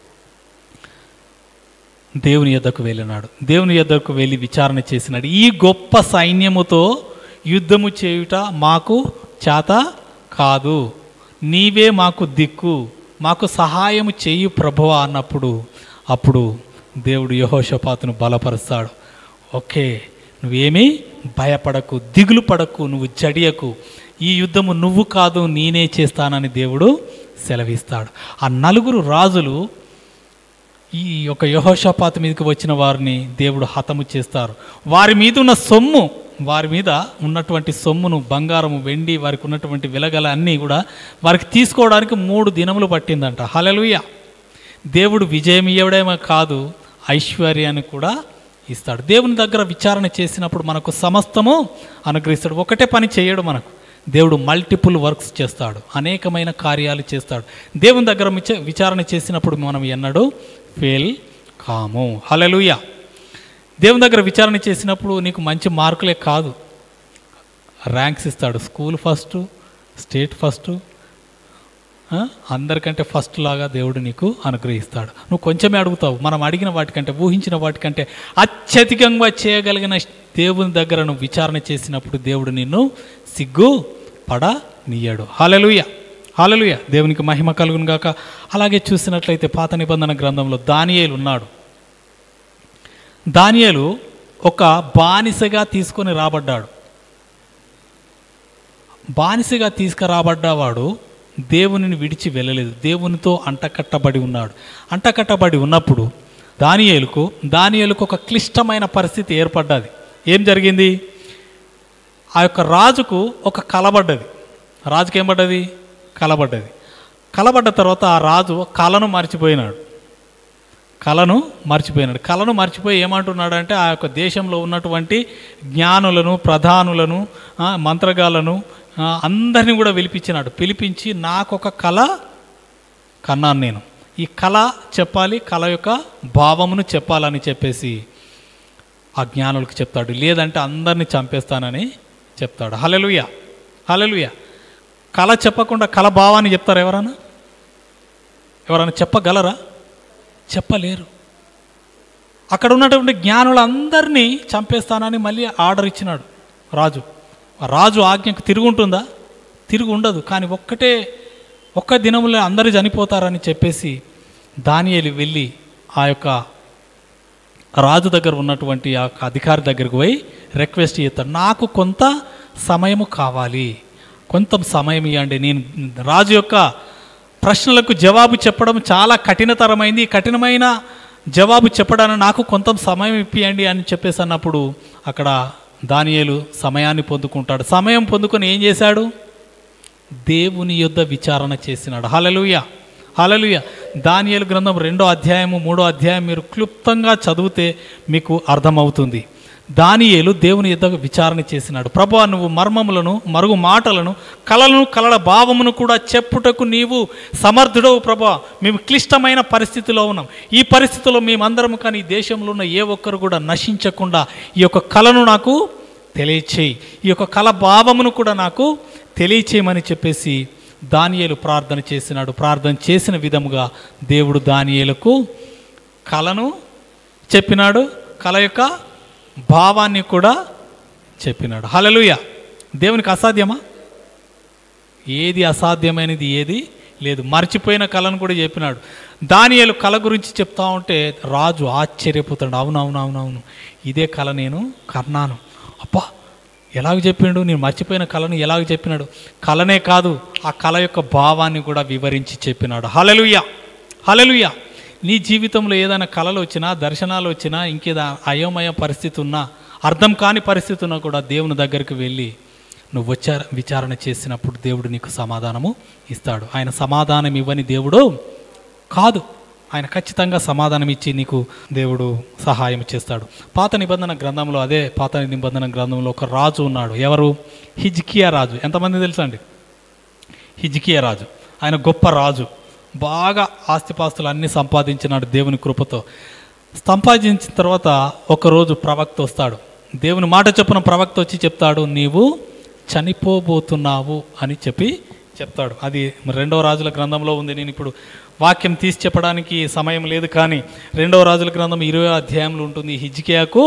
దేవుని యొద్దకు వెళ్ళినాడు దేవుని యొద్దకు వెళ్ళి విచారణ చేసినాడు ఈ గొప్ప సైన్యముతో యుద్ధము చేయుట మాకు చేత కాదు నీవే మాకు దిక్కు మాకు సహాయము చేయు ప్రభువ అన్నప్పుడు అప్పుడు దేవుడు యహోషపాతును బలపరుస్తాడు ఓకే నువ్వేమీ భయపడకు దిగులు పడకు నువ్వు జడియకు ఈ యుద్ధము నువ్వు కాదు నేనే చేస్తానని దేవుడు సెలవిస్తాడు ఆ నలుగురు రాజులు ఈ యొక్క యహోషపాత మీదకి వచ్చిన వారిని దేవుడు హతము చేస్తారు వారి మీద ఉన్న సొమ్ము వారి మీద ఉన్నటువంటి సొమ్మును బంగారము వెండి వారికి ఉన్నటువంటి విలగల అన్నీ కూడా వారికి తీసుకోవడానికి మూడు దినములు పట్టిందంట హలలుయ దేవుడు విజయం ఇవ్వడమే కాదు ఐశ్వర్యాన్ని కూడా ఇస్తాడు దేవుని దగ్గర విచారణ చేసినప్పుడు మనకు సమస్తము అనుగ్రహిస్తాడు ఒకటే పని చేయడు మనకు దేవుడు మల్టిపుల్ వర్క్స్ చేస్తాడు అనేకమైన కార్యాలు చేస్తాడు దేవుని దగ్గర విచ- విచారణ చేసినప్పుడు మనం ఎన్నడూ ఫెయిల్ కాము హలలుయ దేవుని దగ్గర విచారణ చేసినప్పుడు నీకు మంచి మార్కులే కాదు ర్యాంక్స్ ఇస్తాడు స్కూల్ ఫస్ట్ స్టేట్ ఫస్ట్ ఆ? అందరికంటే ఫస్ట్ లాగా దేవుడు నీకు అనుగ్రహిస్తాడు నువ్వు కొంచెమే అడుగుతావు మనం అడిగిన వాటికంటే ఊహించిన వాటికంటే అత్యధికంగా చేయగలిగిన దేవుని దగ్గర నువ్వు విచారణ చేసినప్పుడు దేవుడు నిన్ను సిగ్గు పడనీయడు హాలలుయ హాలలుయ దేవునికి మహిమ కలుగును గాక అలాగే చూసినట్లయితే పాత నిబంధన గ్రంథంలో దానియేలు ఉన్నాడు దానియేలు ఒక బానిసగా తీసుకొని రాబడ్డాడు బానిసగా తీసుకురాబడ్డవాడు దేవునిని విడిచి వెళ్ళలేదు దేవునితో అంటకట్టబడి ఉన్నాడు అంటకట్టబడి ఉన్నప్పుడు దానియేలుకు దానియేలుకు ఒక క్లిష్టమైన పరిస్థితి ఏర్పడ్డది ఏం జరిగింది ఆ యొక్క రాజుకు ఒక కలబడ్డది రాజుకి ఏం పడ్డది కలబడ్డది కలబడ్డ తర్వాత ఆ రాజు కళను మర్చిపోయినాడు కళను మర్చిపోయినాడు కళను మర్చిపోయి ఏమంటున్నాడు అంటే ఆ యొక్క దేశంలో ఉన్నటువంటి జ్ఞానులను ప్రధానులను ఆ, మంత్రగాలను ఆ, అందరినీ కూడా పిలిపించినాడు పిలిపించి నాకొక కళ కన్నాను నేను ఈ కళ చెప్పాలి కళ యొక్క భావమును చెప్పాలని చెప్పేసి ఆ జ్ఞానులకు చెప్తాడు లేదంటే అందరినీ చంపేస్తానని చెప్తాడు హలలుయ హలలుయ కళ చెప్పకుండా కళ భావాన్ని చెప్తారు ఎవరైనా ఎవరైనా చెప్పగలరా చెప్పలేరు అక్కడ ఉన్నటువంటి జ్ఞానులందరినీ చంపేస్తానని మళ్ళీ ఆర్డర్ ఇచ్చినాడు రాజు ఆ రాజు ఆజ్ఞకు తిరిగి ఉంటుందా తిరిగి ఉండదు కానీ ఒక్కటే ఒక్క దినములో అందరూ చనిపోతారని చెప్పేసి దానియేలు వెళ్ళి ఆ యొక్క రాజు దగ్గర ఉన్నటువంటి ఆ యొక్క అధికారి దగ్గరికి పోయి రిక్వెస్ట్ చేస్తాడు నాకు కొంత సమయము కావాలి కొంత సమయం ఇవ్వండి నేను రాజు యొక్క ప్రశ్నలకు జవాబు చెప్పడం చాలా కఠినతరమైంది ఈ కఠినమైన జవాబు చెప్పడానికి నాకు కొంత సమయం ఇప్పియండి అని చెప్పేసి అన్నప్పుడు అక్కడ దానియేలు సమయాన్ని పొందుకుంటాడు సమయం పొందుకొని ఏం చేశాడు దేవుని యొద్ద విచారణ చేసినాడు హలలుయ హలలుయ దానియేలు గ్రంథం రెండో అధ్యాయము మూడో అధ్యాయం మీరు క్లుప్తంగా చదివితే మీకు అర్థమవుతుంది దానియేలు దేవుని యొద్ద విచారణ చేసినాడు ప్రభా నువ్వు మర్మములను మరుగు మాటలను కలలను కలల భావమును కూడా చెప్పుటకు నీవు సమర్థుడవు ప్రభా మేము క్లిష్టమైన పరిస్థితిలో ఉన్నాం ఈ పరిస్థితిలో మేమందరం కానీ ఈ దేశంలో ఉన్న ఏ ఒక్కరు కూడా నశించకుండా ఈ యొక్క కళను నాకు తెలియచేయి ఈ యొక్క కళ భావమును కూడా నాకు తెలియచేయమని చెప్పేసి దానియేలు ప్రార్థన చేసినాడు ప్రార్థన చేసిన విధముగా దేవుడు దానియేలకు కళను చెప్పినాడు కళ యొక్క భావాన్ని కూడా చెప్పినాడు హలలుయ దేవునికి అసాధ్యమా ఏది అసాధ్యమైనది ఏది లేదు మర్చిపోయిన కళను కూడా చెప్పినాడు దానియేలు కళ గురించి చెప్తా ఉంటే రాజు ఆశ్చర్యపోతాడు అవును అవును అవును అవును ఇదే కళ నేను కన్నాను అబ్బా ఎలాగ చెప్పిండు నేను మర్చిపోయిన కళను ఎలాగ చెప్పినాడు కళనే కాదు ఆ కళ యొక్క భావాన్ని కూడా వివరించి చెప్పినాడు హలలుయ హలలుయ నీ జీవితంలో ఏదైనా కళలు వచ్చినా దర్శనాలు వచ్చినా ఇంకేదా అయోమయ పరిస్థితి ఉన్నా అర్థం కాని పరిస్థితి ఉన్నా కూడా దేవుని దగ్గరికి వెళ్ళి నువ్వు వచ్చార విచారణ చేసినప్పుడు దేవుడు నీకు సమాధానము ఇస్తాడు ఆయన సమాధానం ఇవ్వని దేవుడు కాదు ఆయన ఖచ్చితంగా సమాధానం ఇచ్చి నీకు దేవుడు సహాయం చేస్తాడు పాత నిబంధన గ్రంథంలో అదే పాత నిబంధన గ్రంథంలో ఒక రాజు ఉన్నాడు ఎవరు హిజ్కియా రాజు ఎంతమంది తెలుసా అండి హిజ్కియా రాజు ఆయన గొప్ప రాజు బాగా ఆస్తిపాస్తులు అన్నీ సంపాదించినాడు దేవుని కృపతో సంపాదించిన తర్వాత ఒకరోజు ప్రవక్త వస్తాడు దేవుని మాట చొప్పున ప్రవక్త వచ్చి చెప్తాడు నీవు చనిపోబోతున్నావు అని చెప్పి చెప్తాడు అది రెండవ రాజుల గ్రంథంలో ఉంది నేను ఇప్పుడు వాక్యం తీసి చెప్పడానికి సమయం లేదు కానీ రెండవ రాజుల గ్రంథం ఇరవై అధ్యాయంలో ఉంటుంది హిజ్కియాకు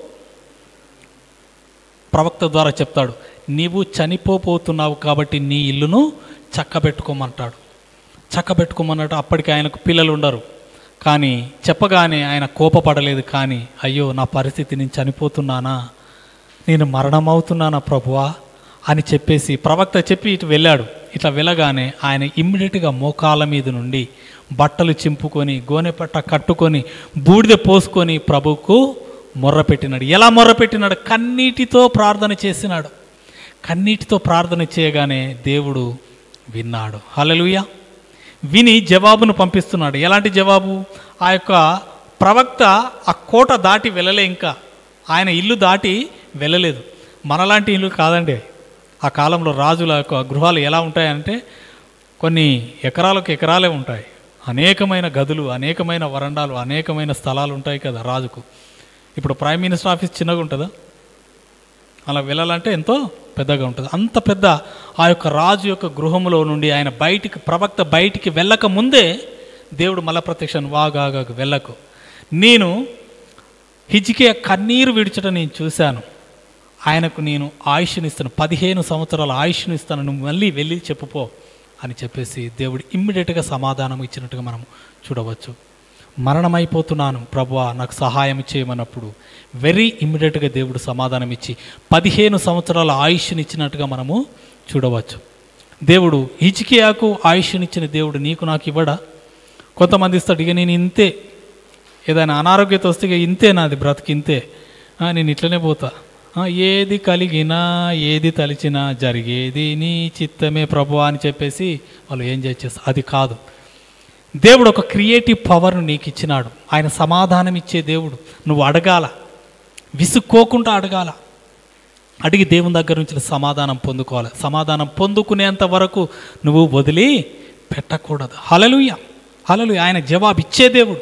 ప్రవక్త ద్వారా చెప్తాడు నీవు చనిపోబోతున్నావు కాబట్టి నీ ఇల్లును చక్కబెట్టుకోమంటాడు చక్కబెట్టుకోమన్నట్టు అప్పటికి ఆయనకు పిల్లలు ఉండరు కానీ చెప్పగానే ఆయన కోపపడలేదు కానీ అయ్యో నా పరిస్థితి నేను చనిపోతున్నానా నేను మరణమవుతున్నానా ప్రభువా అని చెప్పేసి ప్రవక్త చెప్పి ఇటు వెళ్ళాడు ఇట్లా వెళ్ళగానే ఆయన ఇమ్మీడియట్గా మోకాల మీద నుండి బట్టలు చింపుకొని గోనెపట్ట కట్టుకొని బూడిద పోసుకొని ప్రభువుకు మొర్రపెట్టినాడు ఎలా మొర్రపెట్టినాడు కన్నీటితో ప్రార్థన చేసినాడు కన్నీటితో ప్రార్థన చేయగానే దేవుడు విన్నాడు హల్లెలూయా విని జవాబును పంపిస్తున్నాడు ఎలాంటి జవాబు ఆ యొక్క ప్రవక్త ఆ కోట దాటి వెళ్ళలే ఇంకా ఆయన ఇల్లు దాటి వెళ్ళలేదు మనలాంటి ఇల్లు కాదండి ఆ కాలంలో రాజుల యొక్క గృహాలు ఎలా ఉంటాయంటే కొన్ని ఎకరాలకు ఎకరాలే ఉంటాయి అనేకమైన గదులు అనేకమైన వరండాలు అనేకమైన స్థలాలు ఉంటాయి కదా రాజుకు ఇప్పుడు ప్రైమ్ మినిస్టర్ ఆఫీస్ చిన్నగా ఉంటుందా అలా వెళ్ళాలంటే ఎంతో పెద్దగా ఉంటుంది అంత పెద్ద ఆ యొక్క రాజు యొక్క గృహంలో నుండి ఆయన బయటికి ప్రవక్త బయటికి వెళ్ళక ముందే దేవుడు మల ప్రత్యక్షను వాగాగా వెళ్ళకు నేను హిజ్కియ కన్నీరు విడిచడం నేను చూశాను ఆయనకు నేను ఆయుష్నిస్తాను పదిహేను సంవత్సరాల ఆయుష్ను ఇస్తాను నువ్వు మళ్ళీ వెళ్ళి చెప్పుపో అని చెప్పేసి దేవుడు ఇమ్మీడియట్గా సమాధానం ఇచ్చినట్టుగా మనం చూడవచ్చు మరణమైపోతున్నాను ప్రభువా నాకు సహాయం చేయమన్నప్పుడు వెరీ ఇమ్మీడియట్గా దేవుడు సమాధానం ఇచ్చి పదిహేను సంవత్సరాల ఆయుష్నిచ్చినట్టుగా మనము చూడవచ్చు దేవుడు హిజ్కియాకు ఆయుష్నిచ్చిన దేవుడు నీకు నాకు ఇవ్వడా కొంతమంది ఇస్తాడు ఇక నేను ఇంతే ఏదైనా అనారోగ్యత వస్తే ఇక ఇంతే నాది బ్రతికి ఇంతే ఆ, నేను ఇట్లనే పోతా ఆ, ఏది కలిగినా ఏది తలిచినా జరిగేది నీ చిత్తమే ప్రభు అని చెప్పేసి వాళ్ళు ఏం చేస్తారు అది కాదు దేవుడు ఒక క్రియేటివ్ పవర్ను నీకు ఇచ్చినాడు ఆయన సమాధానం ఇచ్చే దేవుడు నువ్వు అడగాల విసుక్కోకుండా అడగాల అడిగి దేవుని దగ్గర నుంచి సమాధానం పొందుకోవాలి సమాధానం పొందుకునేంత వరకు నువ్వు వదిలి పెట్టకూడదు హలలుయ హలలు ఆయన జవాబు ఇచ్చే దేవుడు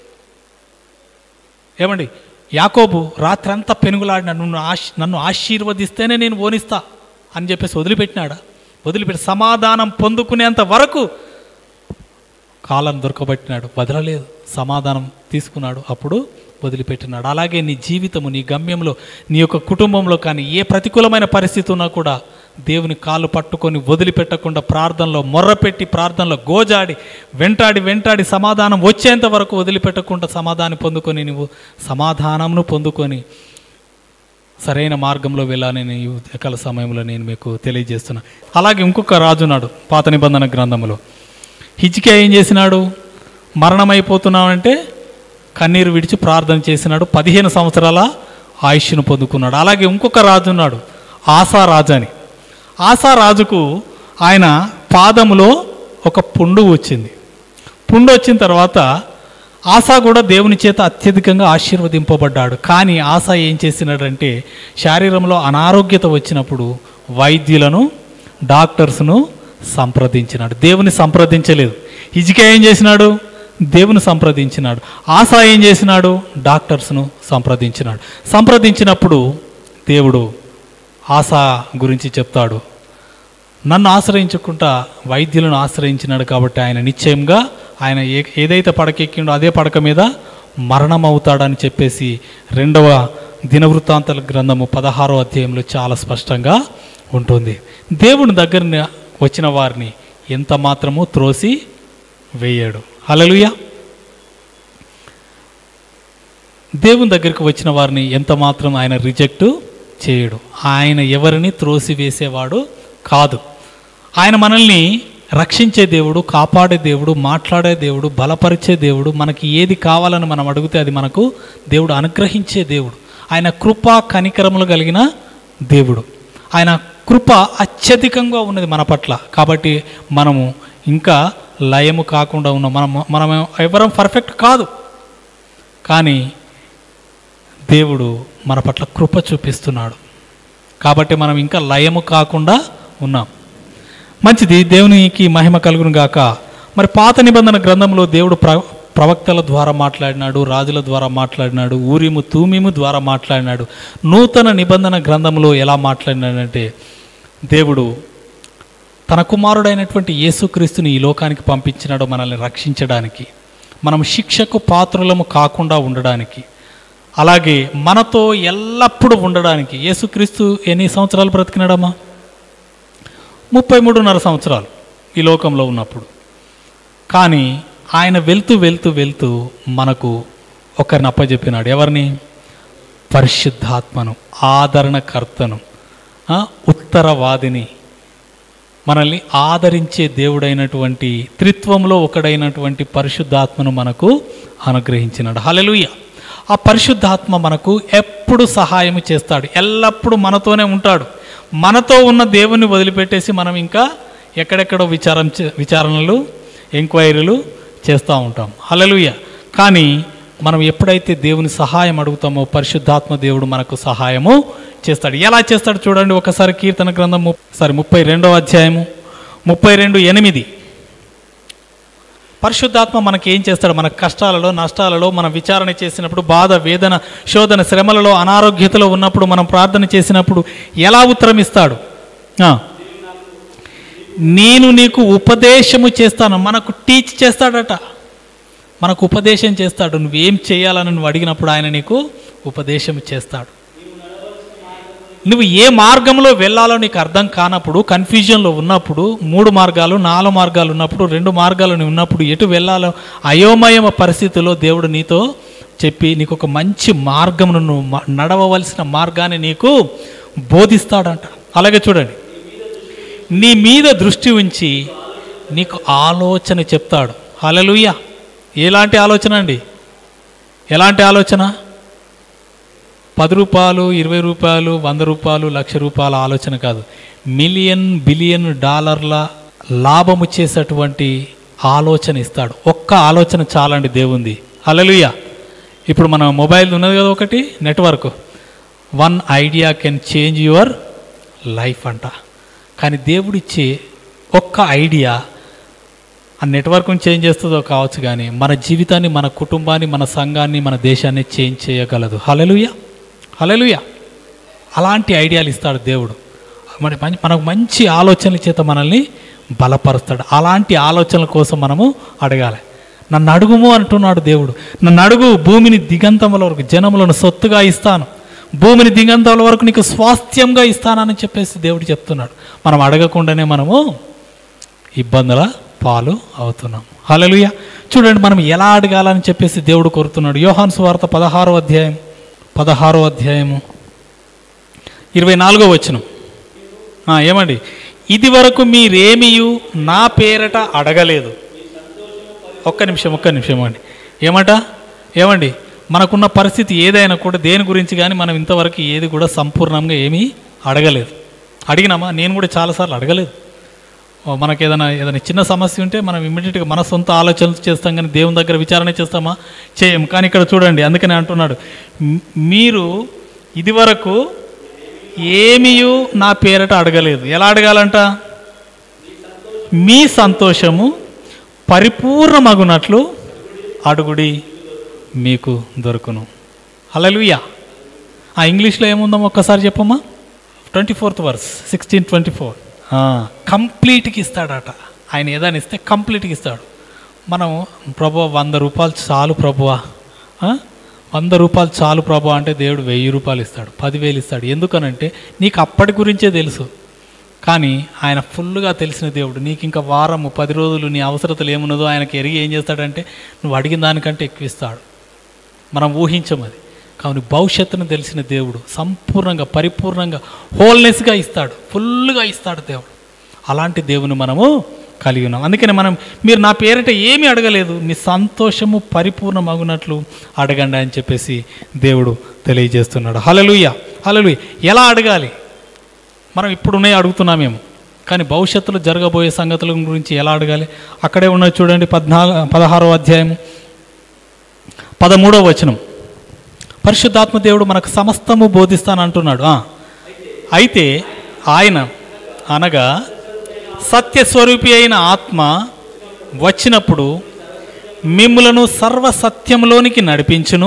ఏమండి యాకోబు రాత్రంతా పెనుగులాడిన నన్ను ఆశ నన్ను ఆశీర్వదిస్తేనే నేను ఓనిస్తా అని చెప్పేసి వదిలిపెట్టినాడా వదిలిపెట్టి సమాధానం పొందుకునేంత వరకు కాలం దొరకబట్టినాడు వదలలేదు సమాధానం తీసుకున్నాడు అప్పుడు వదిలిపెట్టినాడు అలాగే నీ జీవితము నీ గమ్యంలో నీ యొక్క కుటుంబంలో కానీ ఏ ప్రతికూలమైన పరిస్థితి ఉన్నా కూడా దేవుని కాళ్ళు పట్టుకొని వదిలిపెట్టకుండా ప్రార్థనలో మొర్రపెట్టి ప్రార్థనలో గోజాడి వెంటాడి వెంటాడి సమాధానం వచ్చేంత వరకు వదిలిపెట్టకుండా సమాధానం పొందుకొని నువ్వు సమాధానంను పొందుకొని సరైన మార్గంలో వెళ్ళాలని ఈ ఉదయకాల సమయంలో నేను మీకు తెలియజేస్తున్నా అలాగే ఇంకొక రాజు ఉన్నాడు పాత నిబంధన గ్రంథంలో హిజ్కియా ఏం చేసినాడు మరణమైపోతున్నామంటే కన్నీరు విడిచి ప్రార్థన చేసినాడు పదిహేను సంవత్సరాల ఆయుష్ను పొందుకున్నాడు అలాగే ఇంకొక రాజు ఉన్నాడు ఆశా రాజు అని ఆశా రాజుకు ఆయన పాదములో ఒక పుండు వచ్చింది పుండు వచ్చిన తర్వాత ఆశా కూడా దేవుని చేత అత్యధికంగా ఆశీర్వదింపబడ్డాడు కానీ ఆశా ఏం చేసినాడంటే శారీరంలో అనారోగ్యత వచ్చినప్పుడు వైద్యులను డాక్టర్స్ను సంప్రదించినాడు దేవుని సంప్రదించలేదు హిజికా ఏం చేసినాడు దేవుని సంప్రదించినాడు ఆశా ఏం చేసినాడు డాక్టర్స్ను సంప్రదించినాడు సంప్రదించినప్పుడు దేవుడు ఆశా గురించి చెప్తాడు నన్ను ఆశ్రయించుకుంటా వైద్యులను ఆశ్రయించినాడు కాబట్టి ఆయన నిశ్చయంగా ఆయన ఏ ఏదైతే పడకెక్కిండో అదే పడక మీద మరణం అవుతాడని చెప్పేసి రెండవ దినవృత్తాంతల గ్రంథము పదహారో అధ్యాయంలో చాలా స్పష్టంగా ఉంటుంది దేవుని దగ్గర వచ్చిన వారిని ఎంత మాత్రము త్రోసి వేయాడు హలలుయ దేవుని దగ్గరికి వచ్చిన వారిని ఎంత మాత్రం ఆయన రిజెక్ట్ చేయడు ఆయన ఎవరిని త్రోసి వేసేవాడు కాదు ఆయన మనల్ని రక్షించే దేవుడు కాపాడే దేవుడు మాట్లాడే దేవుడు బలపరిచే దేవుడు మనకి ఏది కావాలని మనం అడిగితే అది మనకు దేవుడు అనుగ్రహించే దేవుడు ఆయన కృప కనికరములు కలిగిన దేవుడు ఆయన కృప అత్యధికంగా ఉన్నది మన పట్ల కాబట్టి మనము ఇంకా లయము కాకుండా ఉన్నాం మనం మనం ఎవరం పర్ఫెక్ట్ కాదు కానీ దేవుడు మన పట్ల కృప చూపిస్తున్నాడు కాబట్టి మనం ఇంకా లయము కాకుండా ఉన్నాం మంచిది దేవునికి మహిమ కలుగును గాక మరి పాత నిబంధన గ్రంథంలో దేవుడు ప్ర ప్రవక్తల ద్వారా మాట్లాడినాడు రాజుల ద్వారా మాట్లాడినాడు ఊరిము తూమిము ద్వారా మాట్లాడినాడు నూతన నిబంధన గ్రంథంలో ఎలా మాట్లాడినాడంటే దేవుడు తన కుమారుడైనటువంటి యేసుక్రీస్తుని ఈ లోకానికి పంపించినాడు మనల్ని రక్షించడానికి మనం శిక్షకు పాత్రులము కాకుండా ఉండడానికి అలాగే మనతో ఎల్లప్పుడూ ఉండడానికి యేసుక్రీస్తు ఎన్ని సంవత్సరాలు బ్రతికినాడమ్మా ముప్పై మూడున్నర సంవత్సరాలు ఈ లోకంలో ఉన్నప్పుడు కానీ ఆయన వెళ్తూ వెళ్తూ వెళ్తూ మనకు ఒకరిని అప్పచెప్పినాడు ఎవరిని పరిశుద్ధాత్మను ఆదరణకర్తను ఆ, ఉత్తరవాదిని మనల్ని ఆదరించే దేవుడైనటువంటి త్రిత్వంలో ఒకడైనటువంటి పరిశుద్ధాత్మను మనకు అనుగ్రహించినాడు హల్లెలూయా ఆ పరిశుద్ధాత్మ మనకు ఎప్పుడు సహాయం చేస్తాడు ఎల్లప్పుడూ మనతోనే ఉంటాడు మనతో ఉన్న దేవుని వదిలిపెట్టేసి మనం ఇంకా ఎక్కడెక్కడో విచారం చే- విచారణలు ఎంక్వైరీలు చేస్తూ ఉంటాం హల్లెలూయ కానీ మనం ఎప్పుడైతే దేవుని సహాయం అడుగుతామో పరిశుద్ధాత్మ దేవుడు మనకు సహాయము చేస్తాడు ఎలా చేస్తాడు చూడండి ఒకసారి కీర్తన గ్రంథం ము- సారీ ముప్పై రెండవ అధ్యాయము ముప్పై రెండు ఎనిమిది పరిశుద్ధాత్మ మనకి ఏం చేస్తాడు మన కష్టాలలో నష్టాలలో మనం విచారణ చేసినప్పుడు బాధ వేదన శోధన శ్రమలలో అనారోగ్యతలో ఉన్నప్పుడు మనం ప్రార్థన చేసినప్పుడు ఎలా ఉత్తరం ఇస్తాడు ఆ. నేను నీకు ఉపదేశము చేస్తాను మనకు టీచ్ చేస్తాడట మనకు ఉపదేశం చేస్తాడు నువ్వేం చేయాలని నువ్వు అడిగినప్పుడు ఆయన నీకు ఉపదేశం చేస్తాడు నువ్వు ఏ మార్గంలో వెళ్ళాలో నీకు అర్థం కానప్పుడు కన్ఫ్యూజన్లో ఉన్నప్పుడు మూడు మార్గాలు నాలుగు మార్గాలు ఉన్నప్పుడు రెండు మార్గాలు నువ్వు ఉన్నప్పుడు ఎటు వెళ్ళాలో అయోమయ పరిస్థితిలో దేవుడు నీతో చెప్పి నీకు ఒక మంచి మార్గమును నువ్వు మ- నడవవలసిన మార్గాన్ని నీకు బోధిస్తాడంట అలాగే చూడండి నీ మీద దృష్టి ఉంచి నీకు ఆలోచన చెప్తాడు హలలుయ ఎలాంటి ఆలోచన అండి ఎలాంటి ఆలోచన పది రూపాయలు ఇరవై రూపాయలు వంద రూపాయలు లక్ష రూపాయల ఆలోచన కాదు మిలియన్ బిలియన్ డాలర్ల లాభము చేసేటువంటి ఆలోచన ఇస్తాడు ఒక్క ఆలోచన చాలండి దేవుంది హల్లెలూయా ఇప్పుడు మన మొబైల్ ఉన్నది కదా ఒకటి network one Idea can change your life అంట కానీ దేవుడిచ్చే ఒక్క ఐడియా ఆ నెట్వర్క్ని చేంజ్ చేస్తుందో కావచ్చు కానీ మన జీవితాన్ని మన కుటుంబాన్ని మన సంఘాన్ని మన దేశాన్ని చేంజ్ చేయగలదు హలలుయ హలలుయ అలాంటి ఐడియాలు ఇస్తాడు దేవుడు మరి మంచి మనకు మంచి ఆలోచనల చేత మనల్ని బలపరుస్తాడు అలాంటి ఆలోచనల కోసం మనము అడగాలి నన్ను అడుగుము అంటున్నాడు దేవుడు నన్ను అడుగు భూమిని దిగంతముల వరకు జనములను సొత్తుగా ఇస్తాను భూమిని దిగంతముల వరకు నీకు స్వాస్థ్యంగా ఇస్తానని చెప్పేసి దేవుడు చెప్తున్నాడు మనం అడగకుండానే మనము ఇబ్బందుల పాలు అవుతున్నాం హల్లెలూయా చూడండి మనం ఎలా అడగాలని చెప్పేసి దేవుడు కోరుతున్నాడు యోహాను సువార్త పదహారో అధ్యాయం పదహారో అధ్యాయము ఇరవై నాలుగో వచనం ఆ, ఏమండి ఇది వరకు మీరేమియు నా పేరట అడగలేదు ఒక్క నిమిషం ఒక్క నిమిషం అండి ఏమంట ఏమండి మనకున్న పరిస్థితి ఏదైనా కూడా దేని గురించి కానీ మనం ఇంతవరకు ఏది కూడా సంపూర్ణంగా ఏమీ అడగలేదు అడిగినామా నేను కూడా చాలాసార్లు అడగలేదు ఓ, మనకి ఏదైనా ఏదైనా చిన్న సమస్య ఉంటే మనం ఇమ్మీడియట్గా మన సొంత ఆలోచనలు చేస్తాం కానీ దేవుని దగ్గర విచారణ చేస్తామా చేయం కానీ ఇక్కడ చూడండి అందుకనే అంటున్నాడు "మ్- మీరు ఇదివరకు ఏమీయు నా పేరట అడగలేదు ఎలా అడగాలంట మీ సంతోషము పరిపూర్ణమగునట్లు అడుగుడి మీకు దొరుకును హల్లెలూయా ఆ ఇంగ్లీష్లో ఏముందామో ఒక్కసారి చెప్పమ్మా twenty fourth verse sixteen twenty four కంప్లీట్కి ఇస్తాడట ఆయన ఏదైనా ఇస్తే కంప్లీట్గా ఇస్తాడు మనం ప్రభు వంద రూపాయలు చాలు ప్రభువా ఆ? వంద రూపాయలు చాలు ప్రభు అంటే దేవుడు వెయ్యి రూపాయలు ఇస్తాడు పదివేలు ఇస్తాడు ఎందుకనంటే నీకు అప్పటి గురించే తెలుసు కానీ ఆయన ఫుల్గా తెలిసిన దేవుడు నీకు ఇంకా వారము పది రోజులు నీ అవసరతలు ఏమున్నదో ఆయనకి ఎరిగి ఏం చేస్తాడంటే నువ్వు అడిగిన దానికంటే ఎక్కువ ఇస్తాడు మనం ఊహించం అది కానీ భవిష్యత్తును తెలిసిన దేవుడు సంపూర్ణంగా పరిపూర్ణంగా హోల్నెస్గా ఇస్తాడు ఫుల్గా ఇస్తాడు దేవుడు అలాంటి దేవుని మనము కలిగి ఉన్నాం అందుకని మనం మీరు నా పేరిట ఏమీ అడగలేదు మీ సంతోషము పరిపూర్ణమగునట్లు అడగండి అని చెప్పేసి దేవుడు తెలియజేస్తున్నాడు హలలుయ హలలుయ ఎలా అడగాలి మనం ఇప్పుడునే అడుగుతున్నామేమో కానీ భవిష్యత్తులో జరగబోయే సంగతుల గురించి ఎలా అడగాలి అక్కడే ఉన్నది చూడండి పద్నాలుగు పదహారో అధ్యాయం పదమూడవ వచనం పరిశుద్ధాత్మ దేవుడు మనకు సమస్తము బోధిస్తానంటున్నాడు ఆ. అయితే ఆయన అనగా సత్యస్వరూపి అయిన ఆత్మ వచ్చినప్పుడు మిమ్ములను సర్వ సత్యంలోనికి నడిపించును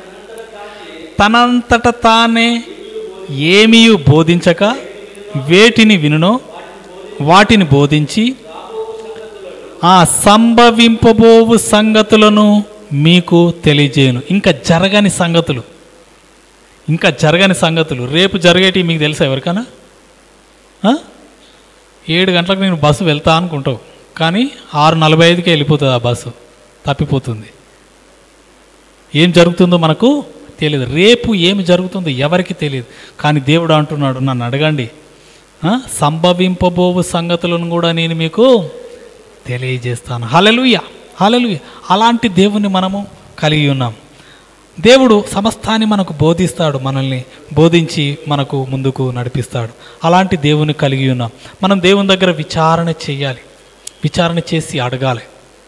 తనంతట తానే ఏమీ బోధించక వేటిని వినునో వాటిని బోధించి ఆ సంభవింపబోవు సంగతులను మీకు తెలియజేయను ఇంకా జరగని సంగతులు ఇంకా జరగని సంగతులు రేపు జరిగేటివి మీకు తెలుసా ఎవరికైనా ఆ? ఏడు గంటలకు నేను బస్సు వెళ్తా అనుకుంటావు కానీ ఆరు నలభై ఐదుకే వెళ్ళిపోతుంది ఆ బస్సు తప్పిపోతుంది ఏం జరుగుతుందో మనకు తెలియదు రేపు ఏమి జరుగుతుందో ఎవరికి తెలియదు కానీ దేవుడు అంటున్నాడు నన్ను అడగండి ఆ? సంభవింపబోవు సంగతులను కూడా నేను మీకు తెలియజేస్తాను హలలుయ హలలుయ అలాంటి దేవుని మనము కలిగి ఉన్నాం దేవుడు సమస్తాన్ని మనకు బోధిస్తాడు మనల్ని బోధించి మనకు ముందుకు నడిపిస్తాడు అలాంటి దేవుని కలిగి ఉన్నాం మనం దేవుని దగ్గర విచారణ చేయాలి విచారణ చేసి అడగాలి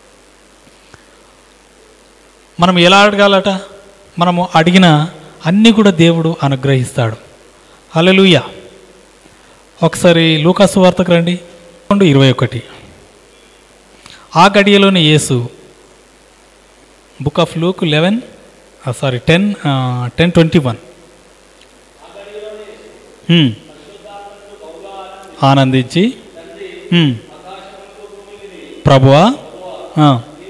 మనం ఎలా అడగాలట మనము అడిగిన అన్నీ కూడా దేవుడు అనుగ్రహిస్తాడు హల్లెలూయ ఒకసారి లూకాసు వార్తకు రండి రెండు ఇరవై ఒకటి ఆ గడియలోని యేసు book of Luke eleven sorry ten ten twenty one ఆనందించి హ్మ్. ప్రభువా ఆ.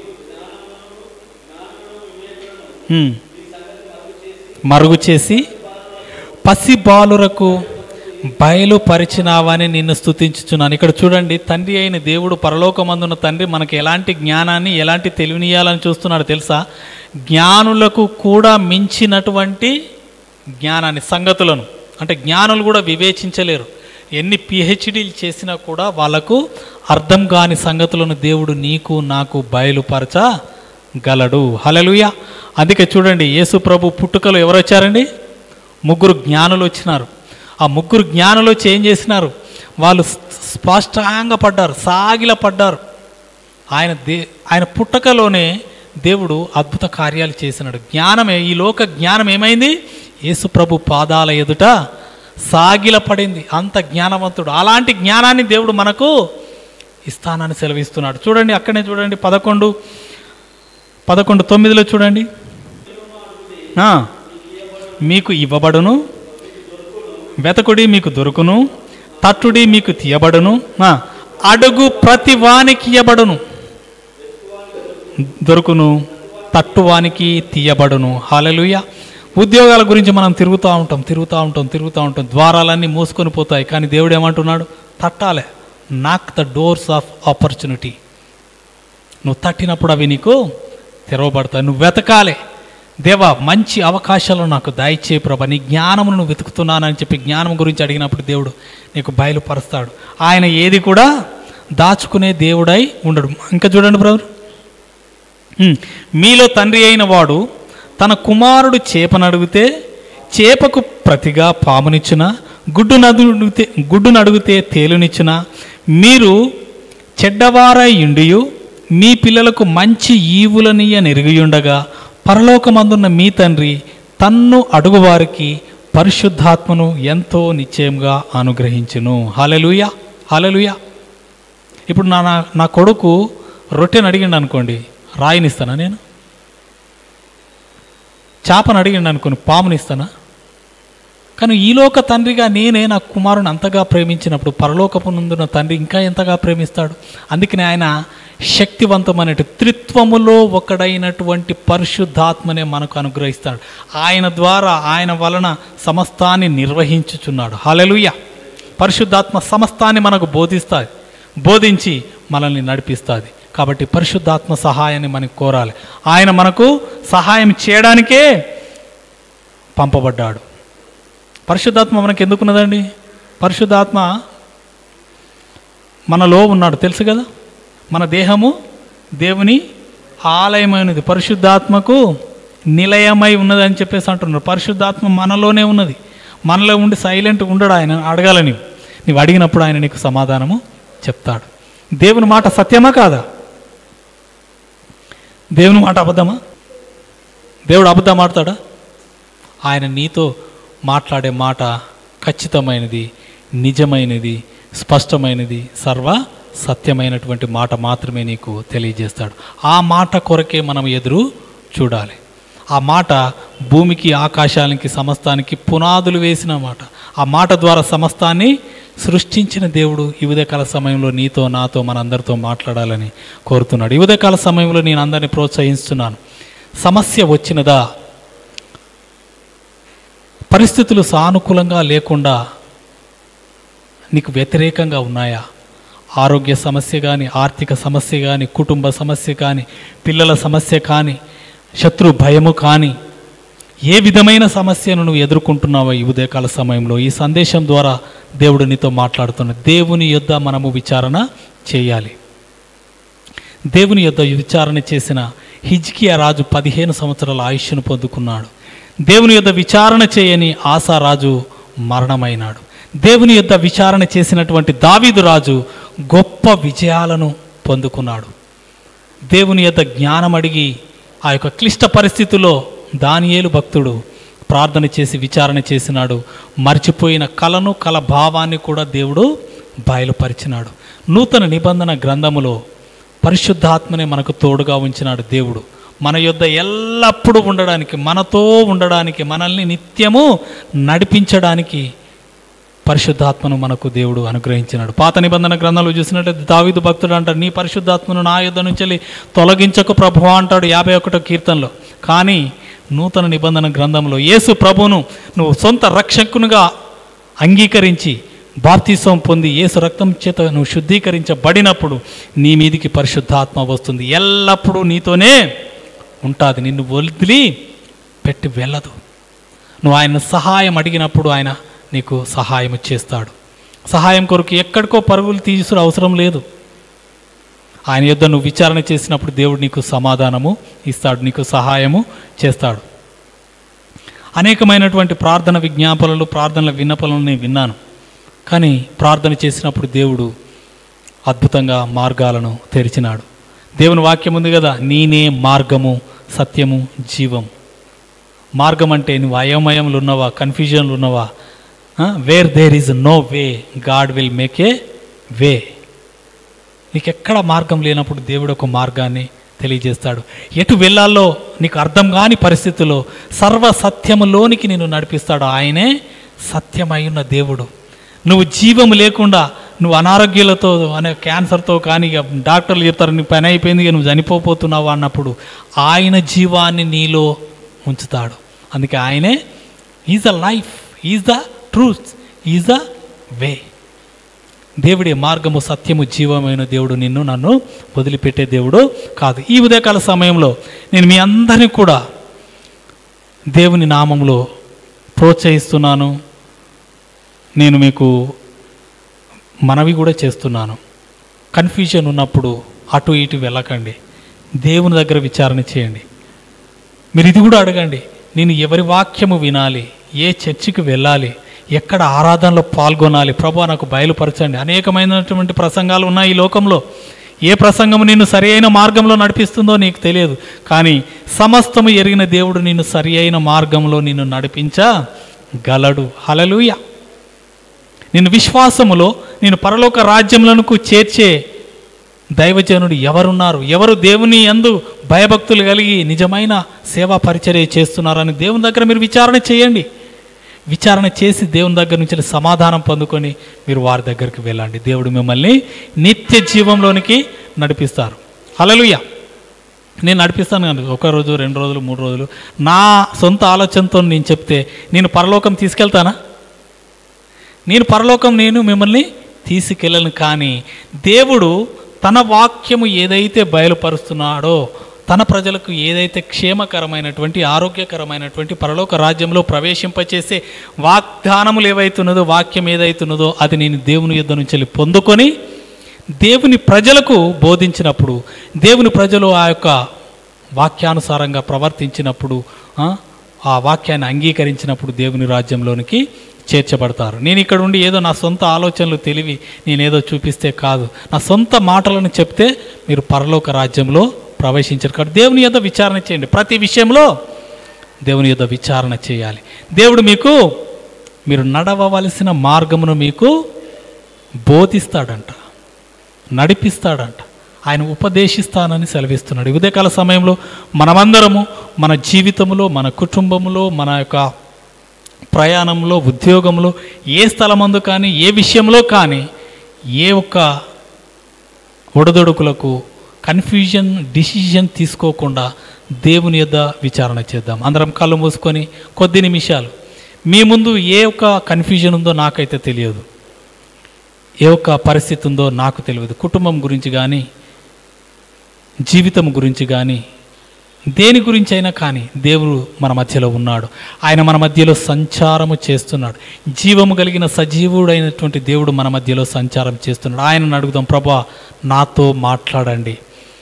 హ్మ్. మరుగు చేసి పసి బాలురకు బయలుపరిచినావని నిన్ను స్తుతించుచున్నాను ఇక్కడ చూడండి తండ్రి అయిన దేవుడు పరలోకమందున్న తండ్రి మనకి ఎలాంటి జ్ఞానాన్ని ఎలాంటి తెలివినియాలని చూస్తున్నాడు తెలుసా జ్ఞానులకు కూడా మించినటువంటి జ్ఞానాన్ని సంగతులను అంటే జ్ఞానులు కూడా వివేచించలేరు ఎన్ని పిహెచ్డీలు చేసినా కూడా వాళ్ళకు అర్థం కాని సంగతులను దేవుడు నీకు నాకు బయలుపరచగలడు హలలుయ అందుకే చూడండి యేసు ప్రభు పుట్టుకలో ఎవరు వచ్చారండి ముగ్గురు జ్ఞానులు వచ్చినారు ఆ ముగ్గురు జ్ఞానులు వచ్చి ఏం చేసినారు వాళ్ళు స్పష్టంగా పడ్డారు సాగిల పడ్డారు ఆయన దే ఆయన పుట్టకలోనే దేవుడు అద్భుత కార్యాలు చేసినాడు జ్ఞానమే ఈ లోక జ్ఞానం ఏమైంది యేసు ప్రభు పాదాల ఎదుట సాగిల పడింది అంత జ్ఞానవంతుడు అలాంటి జ్ఞానాన్ని దేవుడు మనకు ఇస్తానని సెలవిస్తున్నాడు చూడండి అక్కడే చూడండి పదకొండు పదకొండు తొమ్మిదిలో చూడండి ఆ, మీకు ఇవ్వబడును వెతకుడి మీకు దొరుకును తట్టుడి మీకు తీయబడును ఆ, అడుగు ప్రతి వానికి ఇయ్యబడును దొరుకును తట్టువానికి తీయబడును హాలెలుయ ఉద్యోగాల గురించి మనం తిరుగుతూ ఉంటాం తిరుగుతూ ఉంటాం తిరుగుతూ ఉంటాం ద్వారాలన్నీ మూసుకొని పోతాయి కానీ దేవుడు ఏమంటున్నాడు తట్టాలే నాక్ ద డోర్స్ ఆఫ్ ఆపర్చునిటీ నువ్వు తట్టినప్పుడు అవి నీకు తెరవబడతాయి నువ్వు వెతకాలి దేవా మంచి అవకాశాలు నాకు దయచే ప్రభా నీ జ్ఞానమును నువ్వు వెతుకుతున్నానని చెప్పి జ్ఞానం గురించి అడిగినప్పుడు దేవుడు నీకు బయలుపరుస్తాడు ఆయన ఏది కూడా దాచుకునే దేవుడై ఉండడు ఇంకా చూడండి బ్రదర్ ఉమ్, మీలో తండ్రి అయిన వాడు తన కుమారుడు చేపను అడిగితే చేపకు ప్రతిగా పామునిచ్చిన గుడ్డును అడిగితే గుడ్డును అడిగితే తేలునిచ్చిన మీరు చెడ్డవారై ఉండియు మీ పిల్లలకు మంచి ఈవులనియ నెరిగియుండగా పరలోకమందున్న మీ తండ్రి తన్ను అడుగువారికి పరిశుద్ధాత్మను ఎంతో నిశ్చయంగా అనుగ్రహించును హలలుయ హలలుయ ఇప్పుడు నా నా- నా కొడుకు రొట్టెని అడిగిండు అనుకోండి రాయినిస్తానా నేను చేపను అడిగిండు అనుకోని పామునిస్తానా కానీ ఈలోక తండ్రిగా నేనే నా కుమారుని అంతగా ప్రేమించినప్పుడు పరలోకపు నందున తండ్రి ఇంకా ఎంతగా ప్రేమిస్తాడు అందుకని ఆయన శక్తివంతమైన త్రిత్వములో ఒకడైనటువంటి పరిశుద్ధాత్మనే మనకు అనుగ్రహిస్తాడు ఆయన ద్వారా ఆయన వలన సమస్తాన్ని నిర్వహించుచున్నాడు హలలుయ పరిశుద్ధాత్మ సమస్తాన్ని మనకు బోధిస్తుంది బోధించి మనల్ని నడిపిస్తుంది కాబట్టి పరిశుద్ధాత్మ సహాయాన్ని మనకు కోరాలి ఆయన మనకు సహాయం చేయడానికే పంపబడ్డాడు పరిశుద్ధాత్మ మనకు ఎందుకున్నదండి పరిశుద్ధాత్మ మనలో ఉన్నాడు తెలుసు కదా మన దేహము దేవుని ఆలయమైనది పరిశుద్ధాత్మకు నిలయమై ఉన్నది అని చెప్పేసి అంటున్నారు పరిశుద్ధాత్మ మనలోనే ఉన్నది మనలో ఉండి సైలెంట్గా ఉండడు ఆయన అడగాలని నీవు అడిగినప్పుడు ఆయన నీకు సమాధానము చెప్తాడు దేవుని మాట సత్యమా కాదా దేవుని మాట అబద్ధమా దేవుడు అబద్ధం ఆడతాడా ఆయన నీతో మాట్లాడే మాట ఖచ్చితమైనది నిజమైనది స్పష్టమైనది సర్వ సత్యమైనటువంటి మాట మాత్రమే నీకు తెలియజేస్తాడు ఆ మాట కొరకే మనం ఎదురు చూడాలి ఆ మాట భూమికి ఆకాశానికి సమస్తానికి పునాదులు వేసిన మాట ఆ మాట ద్వారా సమస్తాన్ని సృష్టించిన దేవుడు ఈ ఉదయకాల సమయంలో నీతో నాతో మనందరితో మాట్లాడాలని కోరుతున్నాడు ఈ ఉదయకాల సమయంలో నేను అందరినీ ప్రోత్సహిస్తున్నాను సమస్య వచ్చినదా పరిస్థితులు సానుకూలంగా లేకుండా నీకు వ్యతిరేకంగా ఉన్నాయా ఆరోగ్య సమస్య కానీ ఆర్థిక సమస్య కానీ కుటుంబ సమస్య కానీ పిల్లల సమస్య కానీ శత్రు భయము కానీ ఏ విధమైన సమస్యను నువ్వు ఎదుర్కొంటున్నావో ఈ ఉదయకాల సమయంలో ఈ సందేశం ద్వారా దేవుడు నీతో మాట్లాడుతున్న దేవుని యొద్ద మనము విచారణ చేయాలి దేవుని యొద్ద విచారణ చేసిన హిజ్కియా రాజు పదిహేను సంవత్సరాల ఆయుష్ను పొందుకున్నాడు దేవుని యొద్ద విచారణ చేయని ఆశారాజు మరణమైనాడు దేవుని యొద్ద విచారణ చేసినటువంటి దావీదు రాజు గొప్ప విజయాలను పొందుకున్నాడు దేవుని యొద్ద జ్ఞానం అడిగి ఆ యొక్క క్లిష్ట పరిస్థితుల్లో దానియేలు భక్తుడు ప్రార్థన చేసి విచారణ చేసినాడు మర్చిపోయిన కళను కళ భావాన్ని కూడా దేవుడు బయలుపరిచినాడు నూతన నిబంధన గ్రంథములో పరిశుద్ధాత్మనే మనకు తోడుగా ఉంచినాడు దేవుడు మన యొద్ద ఎల్లప్పుడూ ఉండడానికి మనతో ఉండడానికి మనల్ని నిత్యము నడిపించడానికి పరిశుద్ధాత్మను మనకు దేవుడు అనుగ్రహించినాడు పాత నిబంధన గ్రంథాలు చూసినట్లయితే దావీదు భక్తుడు అంటాడు నీ పరిశుద్ధాత్మను నా యుద్ధ నుంచి తొలగించకు ప్రభు అంటాడు యాభై ఒకటో కీర్తనలో కానీ నూతన నిబంధన గ్రంథంలో యేసు ప్రభువును నువ్వు సొంత రక్షకునిగా అంగీకరించి బాప్తిసం పొంది యేసు రక్తం చేత నువ్వు శుద్ధీకరించబడినప్పుడు నీ మీదికి పరిశుద్ధాత్మ వస్తుంది ఎల్లప్పుడూ నీతోనే ఉంటుంది నిన్ను వదిలి పెట్టి వెళ్ళదు నువ్వు ఆయన సహాయం అడిగినప్పుడు ఆయన నీకు సహాయం చేస్తాడు సహాయం కొరకు ఎక్కడికో పరుగులు తీసుడు అవసరం లేదు ఆయన యొద్ద నువ్వు విచారణ చేసినప్పుడు దేవుడు నీకు సమాధానము ఇస్తాడు నీకు సహాయము చేస్తాడు అనేకమైనటువంటి ప్రార్థన విజ్ఞాపనలు ప్రార్థనల విన్నపలను నేను విన్నాను కానీ ప్రార్థన చేసినప్పుడు దేవుడు అద్భుతంగా మార్గాలను తెరిచినాడు దేవుని వాక్యం ఉంది కదా నేనే మార్గము సత్యము జీవం మార్గం అంటే నువ్వు అయోమయంలో ఉన్నవా కన్ఫ్యూజన్లు ఉన్నవా where there is no way God will make a way నీకు ఎక్కడ మార్గం లేనప్పుడు దేవుడు ఒక మార్గాన్ని తెలియజేస్తాడు ఎటు వెళ్ళాలో నీకు అర్థం కాని పరిస్థితుల్లో సర్వ సత్యములోనికి నేను నడిపిస్తాడు ఆయనే సత్యమై ఉన్న దేవుడు నువ్వు జీవము లేకుండా నువ్వు అనారోగ్యాలతో అనే క్యాన్సర్తో కానీ ఇక డాక్టర్లు చెప్తారు నీ పని అయిపోయింది ఇక నువ్వు చనిపోతున్నావు అన్నప్పుడు ఆయన జీవాన్ని నీలో ఉంచుతాడు అందుకే ఆయనే is the life is the truth is the way దేవుడి మార్గము సత్యము జీవమైన దేవుడు నిన్ను నన్ను వదిలిపెట్టే దేవుడు కాదు ఈ ఉదయకాల సమయంలో నేను మీ అందరినీ కూడా దేవుని నామంలో ప్రోత్సహిస్తున్నాను నేను మీకు మనవి కూడా చేస్తున్నాను కన్ఫ్యూజన్ ఉన్నప్పుడు అటు ఇటు వెళ్ళకండి దేవుని దగ్గర విచారణ చేయండి మీరు ఇది కూడా అడగండి నేను ఎవరి వాక్యము వినాలి ఏ చర్చికి వెళ్ళాలి ఎక్కడ ఆరాధనలో పాల్గొనాలి ప్రభు నాకు బయలుపరచండి అనేకమైనటువంటి ప్రసంగాలు ఉన్నాయి ఈ లోకంలో ఏ ప్రసంగము నిన్ను సరి అయిన మార్గంలో నడిపిస్తుందో నీకు తెలియదు కానీ సమస్తము ఎరిగిన దేవుడు నిన్ను సరి అయిన మార్గంలో నిన్ను నడిపించగలడు హలలుయ నిన్ను విశ్వాసములో నేను పరలోక రాజ్యములకు చేర్చే దైవజనుడు ఎవరున్నారు ఎవరు దేవుని యందు భయభక్తులు కలిగి నిజమైన సేవా పరిచర్య చేస్తున్నారని దేవుని దగ్గర మీరు విచారణ చేయండి విచారణ చేసి దేవుని దగ్గర నుంచి సమాధానం పొందుకొని మీరు వారి దగ్గరికి వెళ్ళండి దేవుడు మిమ్మల్ని నిత్య జీవంలోనికి నడిపిస్తారు హల్లెలూయా నేను నడిపిస్తాను కానీ ఒక రోజు రెండు రోజులు మూడు రోజులు నా సొంత ఆలోచనతో నేను చెప్తే నేను పరలోకం తీసుకెళ్తానా నేను పరలోకం నేను మిమ్మల్ని తీసుకెళ్ళను కానీ దేవుడు తన వాక్యము ఏదైతే బయలుపరుస్తున్నాడో తన ప్రజలకు ఏదైతే క్షేమకరమైనటువంటి ఆరోగ్యకరమైనటువంటి పరలోక రాజ్యంలో ప్రవేశింపచేసే వాగ్దానములు ఏవైతున్నదో వాక్యం ఏదైతున్నదో అది నేను దేవుని యుద్ధ నుంచి వెళ్ళి పొందుకొని దేవుని ప్రజలకు బోధించినప్పుడు దేవుని ప్రజలు ఆ యొక్క వాక్యానుసారంగా ప్రవర్తించినప్పుడు ఆ, ఆ వాక్యాన్ని అంగీకరించినప్పుడు దేవుని రాజ్యంలోనికి చేర్చబడతారు నేను ఇక్కడ ఉండి ఏదో నా సొంత ఆలోచనలు తెలివి నేనేదో చూపిస్తే కాదు నా సొంత మాటలను చెప్తే మీరు పరలోక రాజ్యంలో ప్రవేశించరు కాబట్టి దేవుని యొద్ద విచారణ చేయండి ప్రతి విషయంలో దేవుని యొద్ద విచారణ చేయాలి దేవుడు మీకు మీరు నడవవలసిన మార్గమును మీకు బోధిస్తాడంట నడిపిస్తాడంట ఆయన ఉపదేశిస్తానని సెలవిస్తున్నాడు ఈ ఉదయకాల సమయంలో మనమందరము మన జీవితంలో మన కుటుంబంలో మన యొక్క ప్రయాణంలో ఉద్యోగంలో ఏ స్థలమందు కానీ ఏ విషయంలో కానీ ఏ ఒక్క ఒడదొడుకులకు కన్ఫ్యూజన్ డిసిజన్ తీసుకోకుండా దేవుని యొద్ద విచారణ చేద్దాం అందరం కళ్ళు మూసుకొని కొద్ది నిమిషాలు మీ ముందు ఏ ఒక్క కన్ఫ్యూజన్ ఉందో నాకైతే తెలియదు ఏ ఒక్క పరిస్థితి ఉందో నాకు తెలియదు కుటుంబం గురించి కానీ జీవితం గురించి కానీ దేని గురించి అయినా కానీ దేవుడు మన మధ్యలో ఉన్నాడు ఆయన మన మధ్యలో సంచారము చేస్తున్నాడు జీవము కలిగిన సజీవుడైనటువంటి దేవుడు మన మధ్యలో సంచారం చేస్తున్నాడు ఆయనను అడుగుదాం ప్రభా నాతో మాట్లాడండి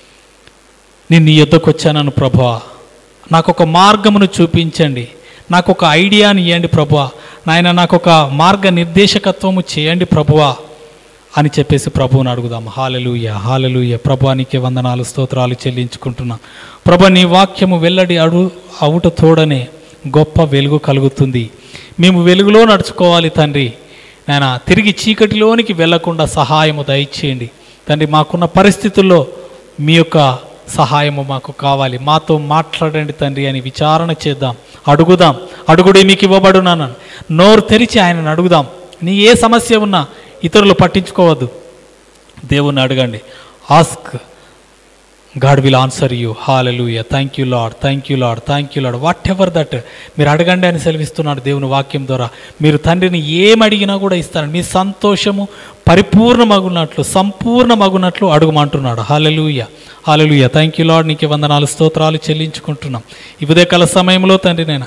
నేను నీ యొద్దకు వచ్చానను ప్రభా నాకు ఒక మార్గమును చూపించండి నాకు ఒక ఐడియాని ఇవ్వండి ప్రభా నాయన నాకు ఒక మార్గ నిర్దేశకత్వము చేయండి ప్రభువా అని చెప్పేసి ప్రభువుని అడుగుదాం హాలెలూయ హాలెలూయ ప్రభానికి వందనాలు స్తోత్రాలు చెల్లించుకుంటున్నాం ప్రభా నీ వాక్యము వెల్లడి అడు అవుట తోడనే గొప్ప వెలుగు కలుగుతుంది మేము వెలుగులో నడుచుకోవాలి తండ్రి నాయన తిరిగి చీకటిలోనికి వెళ్లకుండా సహాయము దయచేయండి తండ్రి మాకున్న పరిస్థితుల్లో మీ యొక్క సహాయము మాకు కావాలి మాతో మాట్లాడండి తండ్రి అని విచారణ చేద్దాం అడుగుదాం అడుగుడే మీకు ఇవ్వబడున్నాను నోరు తెరిచి ఆయనను అడుగుదాం నీ ఏ సమస్య ఉన్నా ఇతరులు పట్టించుకోవద్దు దేవుణ్ణి అడగండి ask God will answer you hallelujah thank you lord thank you lord thank you lord whatever that మీరు అడగండి అని సెలవిస్తున్నాడు దేవుని వాక్యం ద్వారా మీరు తండ్రిని ఏం అడిగినా కూడా ఇస్తారండి మీ సంతోషము పరిపూర్ణమగునట్లు సంపూర్ణమగునట్లు అడుగుమంటున్నాడు hallelujah hallelujah thank you lord నీకు వందనాలు స్తోత్రాలు చెల్లించుకుంటున్నాం ఈ ఉదయకాల సమయంలో తండ్రి నేను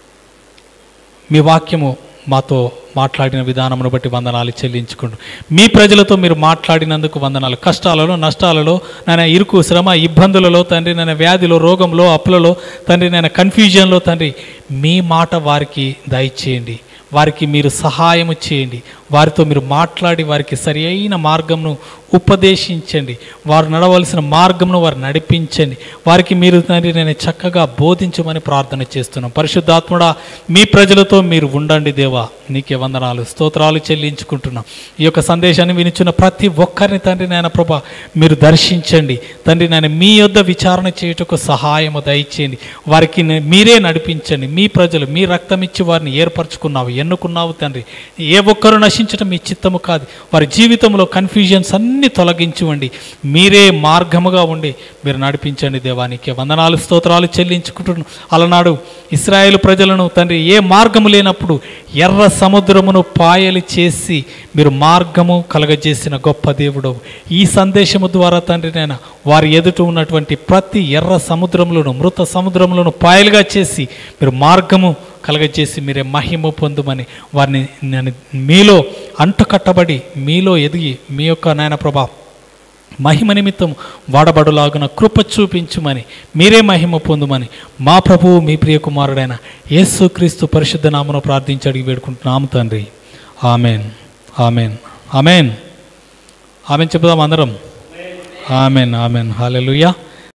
మీ వాక్యము మాతో మాట్లాడిన విధానమును బట్టి వందనాలు చెల్లించుకోండి మీ ప్రజలతో మీరు మాట్లాడినందుకు వందనాలు కష్టాలలో నష్టాలలో నేను ఇరుకు శ్రమ ఇబ్బందులలో తండ్రి నేను వ్యాధిలో రోగంలో అప్పులలో తండ్రి నేను కన్ఫ్యూజన్లో తండ్రి మీ మాట వారికి దయచేయండి వారికి మీరు సహాయము చేయండి వారితో మీరు మాట్లాడి వారికి సరి అయిన మార్గంను ఉపదేశించండి వారు నడవలసిన మార్గంను వారు నడిపించండి వారికి మీరు తండ్రి నేను చక్కగా బోధించమని ప్రార్థన చేస్తున్నాం పరిశుద్ధాత్ముడా మీ ప్రజలతో మీరు ఉండండి దేవా నీకే వందనాలు స్తోత్రాలు చెల్లించుకుంటున్నాం ఈ యొక్క సందేశాన్ని వినిచున్న ప్రతి ఒక్కరిని తండ్రి నాయన ప్రభా మీరు దర్శించండి తండ్రి నాయన మీ యొద్ద విచారణ చేయుటకు సహాయము దయచేయండి వారికి నే- మీరే నడిపించండి మీ ప్రజలు మీ రక్తం ఇచ్చి వారిని ఏర్పరచుకున్నావు ఎన్నుకున్నావు తండ్రి ఏ ఒక్కరు నశించడం మీ చిత్తము కాదు వారి జీవితంలో కన్ఫ్యూజన్స్ అన్నీ తొలగించువండి మీరే మార్గముగా ఉండి మీరు నడిపించండి దేవానికి వందనాలు స్తోత్రాలు చెల్లించుకుంటున్నాను అలనాడు ఇస్రాయేల్ ప్రజలను తండ్రి ఏ మార్గము లేనప్పుడు ఎర్ర సముద్రమును పాయలు చేసి మీరు మార్గము కలగజేసిన గొప్ప దేవుడు ఈ సందేశము ద్వారా తండ్రి నేను వారి ఎదుట ఉన్నటువంటి ప్రతి ఎర్ర సముద్రములను మృత సముద్రములను పాయలుగా చేసి మీరు మార్గము కలగజేసి మీరే మహిమ పొందుమని వారిని నేను మీలో అంటుకట్టబడి మీలో ఎదిగి మీ యొక్క నాయన ప్రభా మహిమ నిమిత్తం వాడబడులాగున కృప చూపించుమని మీరే మహిమ పొందుమని మా ప్రభువు మీ ప్రియ కుమారుడైన యేసుక్రీస్తు పరిశుద్ధ నామను ప్రార్థించి అడిగి వేడుకుంటున్నాము తండ్రి ఆమెన్ ఆమెన్ ఆమెన్ ఆమెన్ చెబుదాం అందరం ఆమెన్ ఆమెన్ హాలెలుయా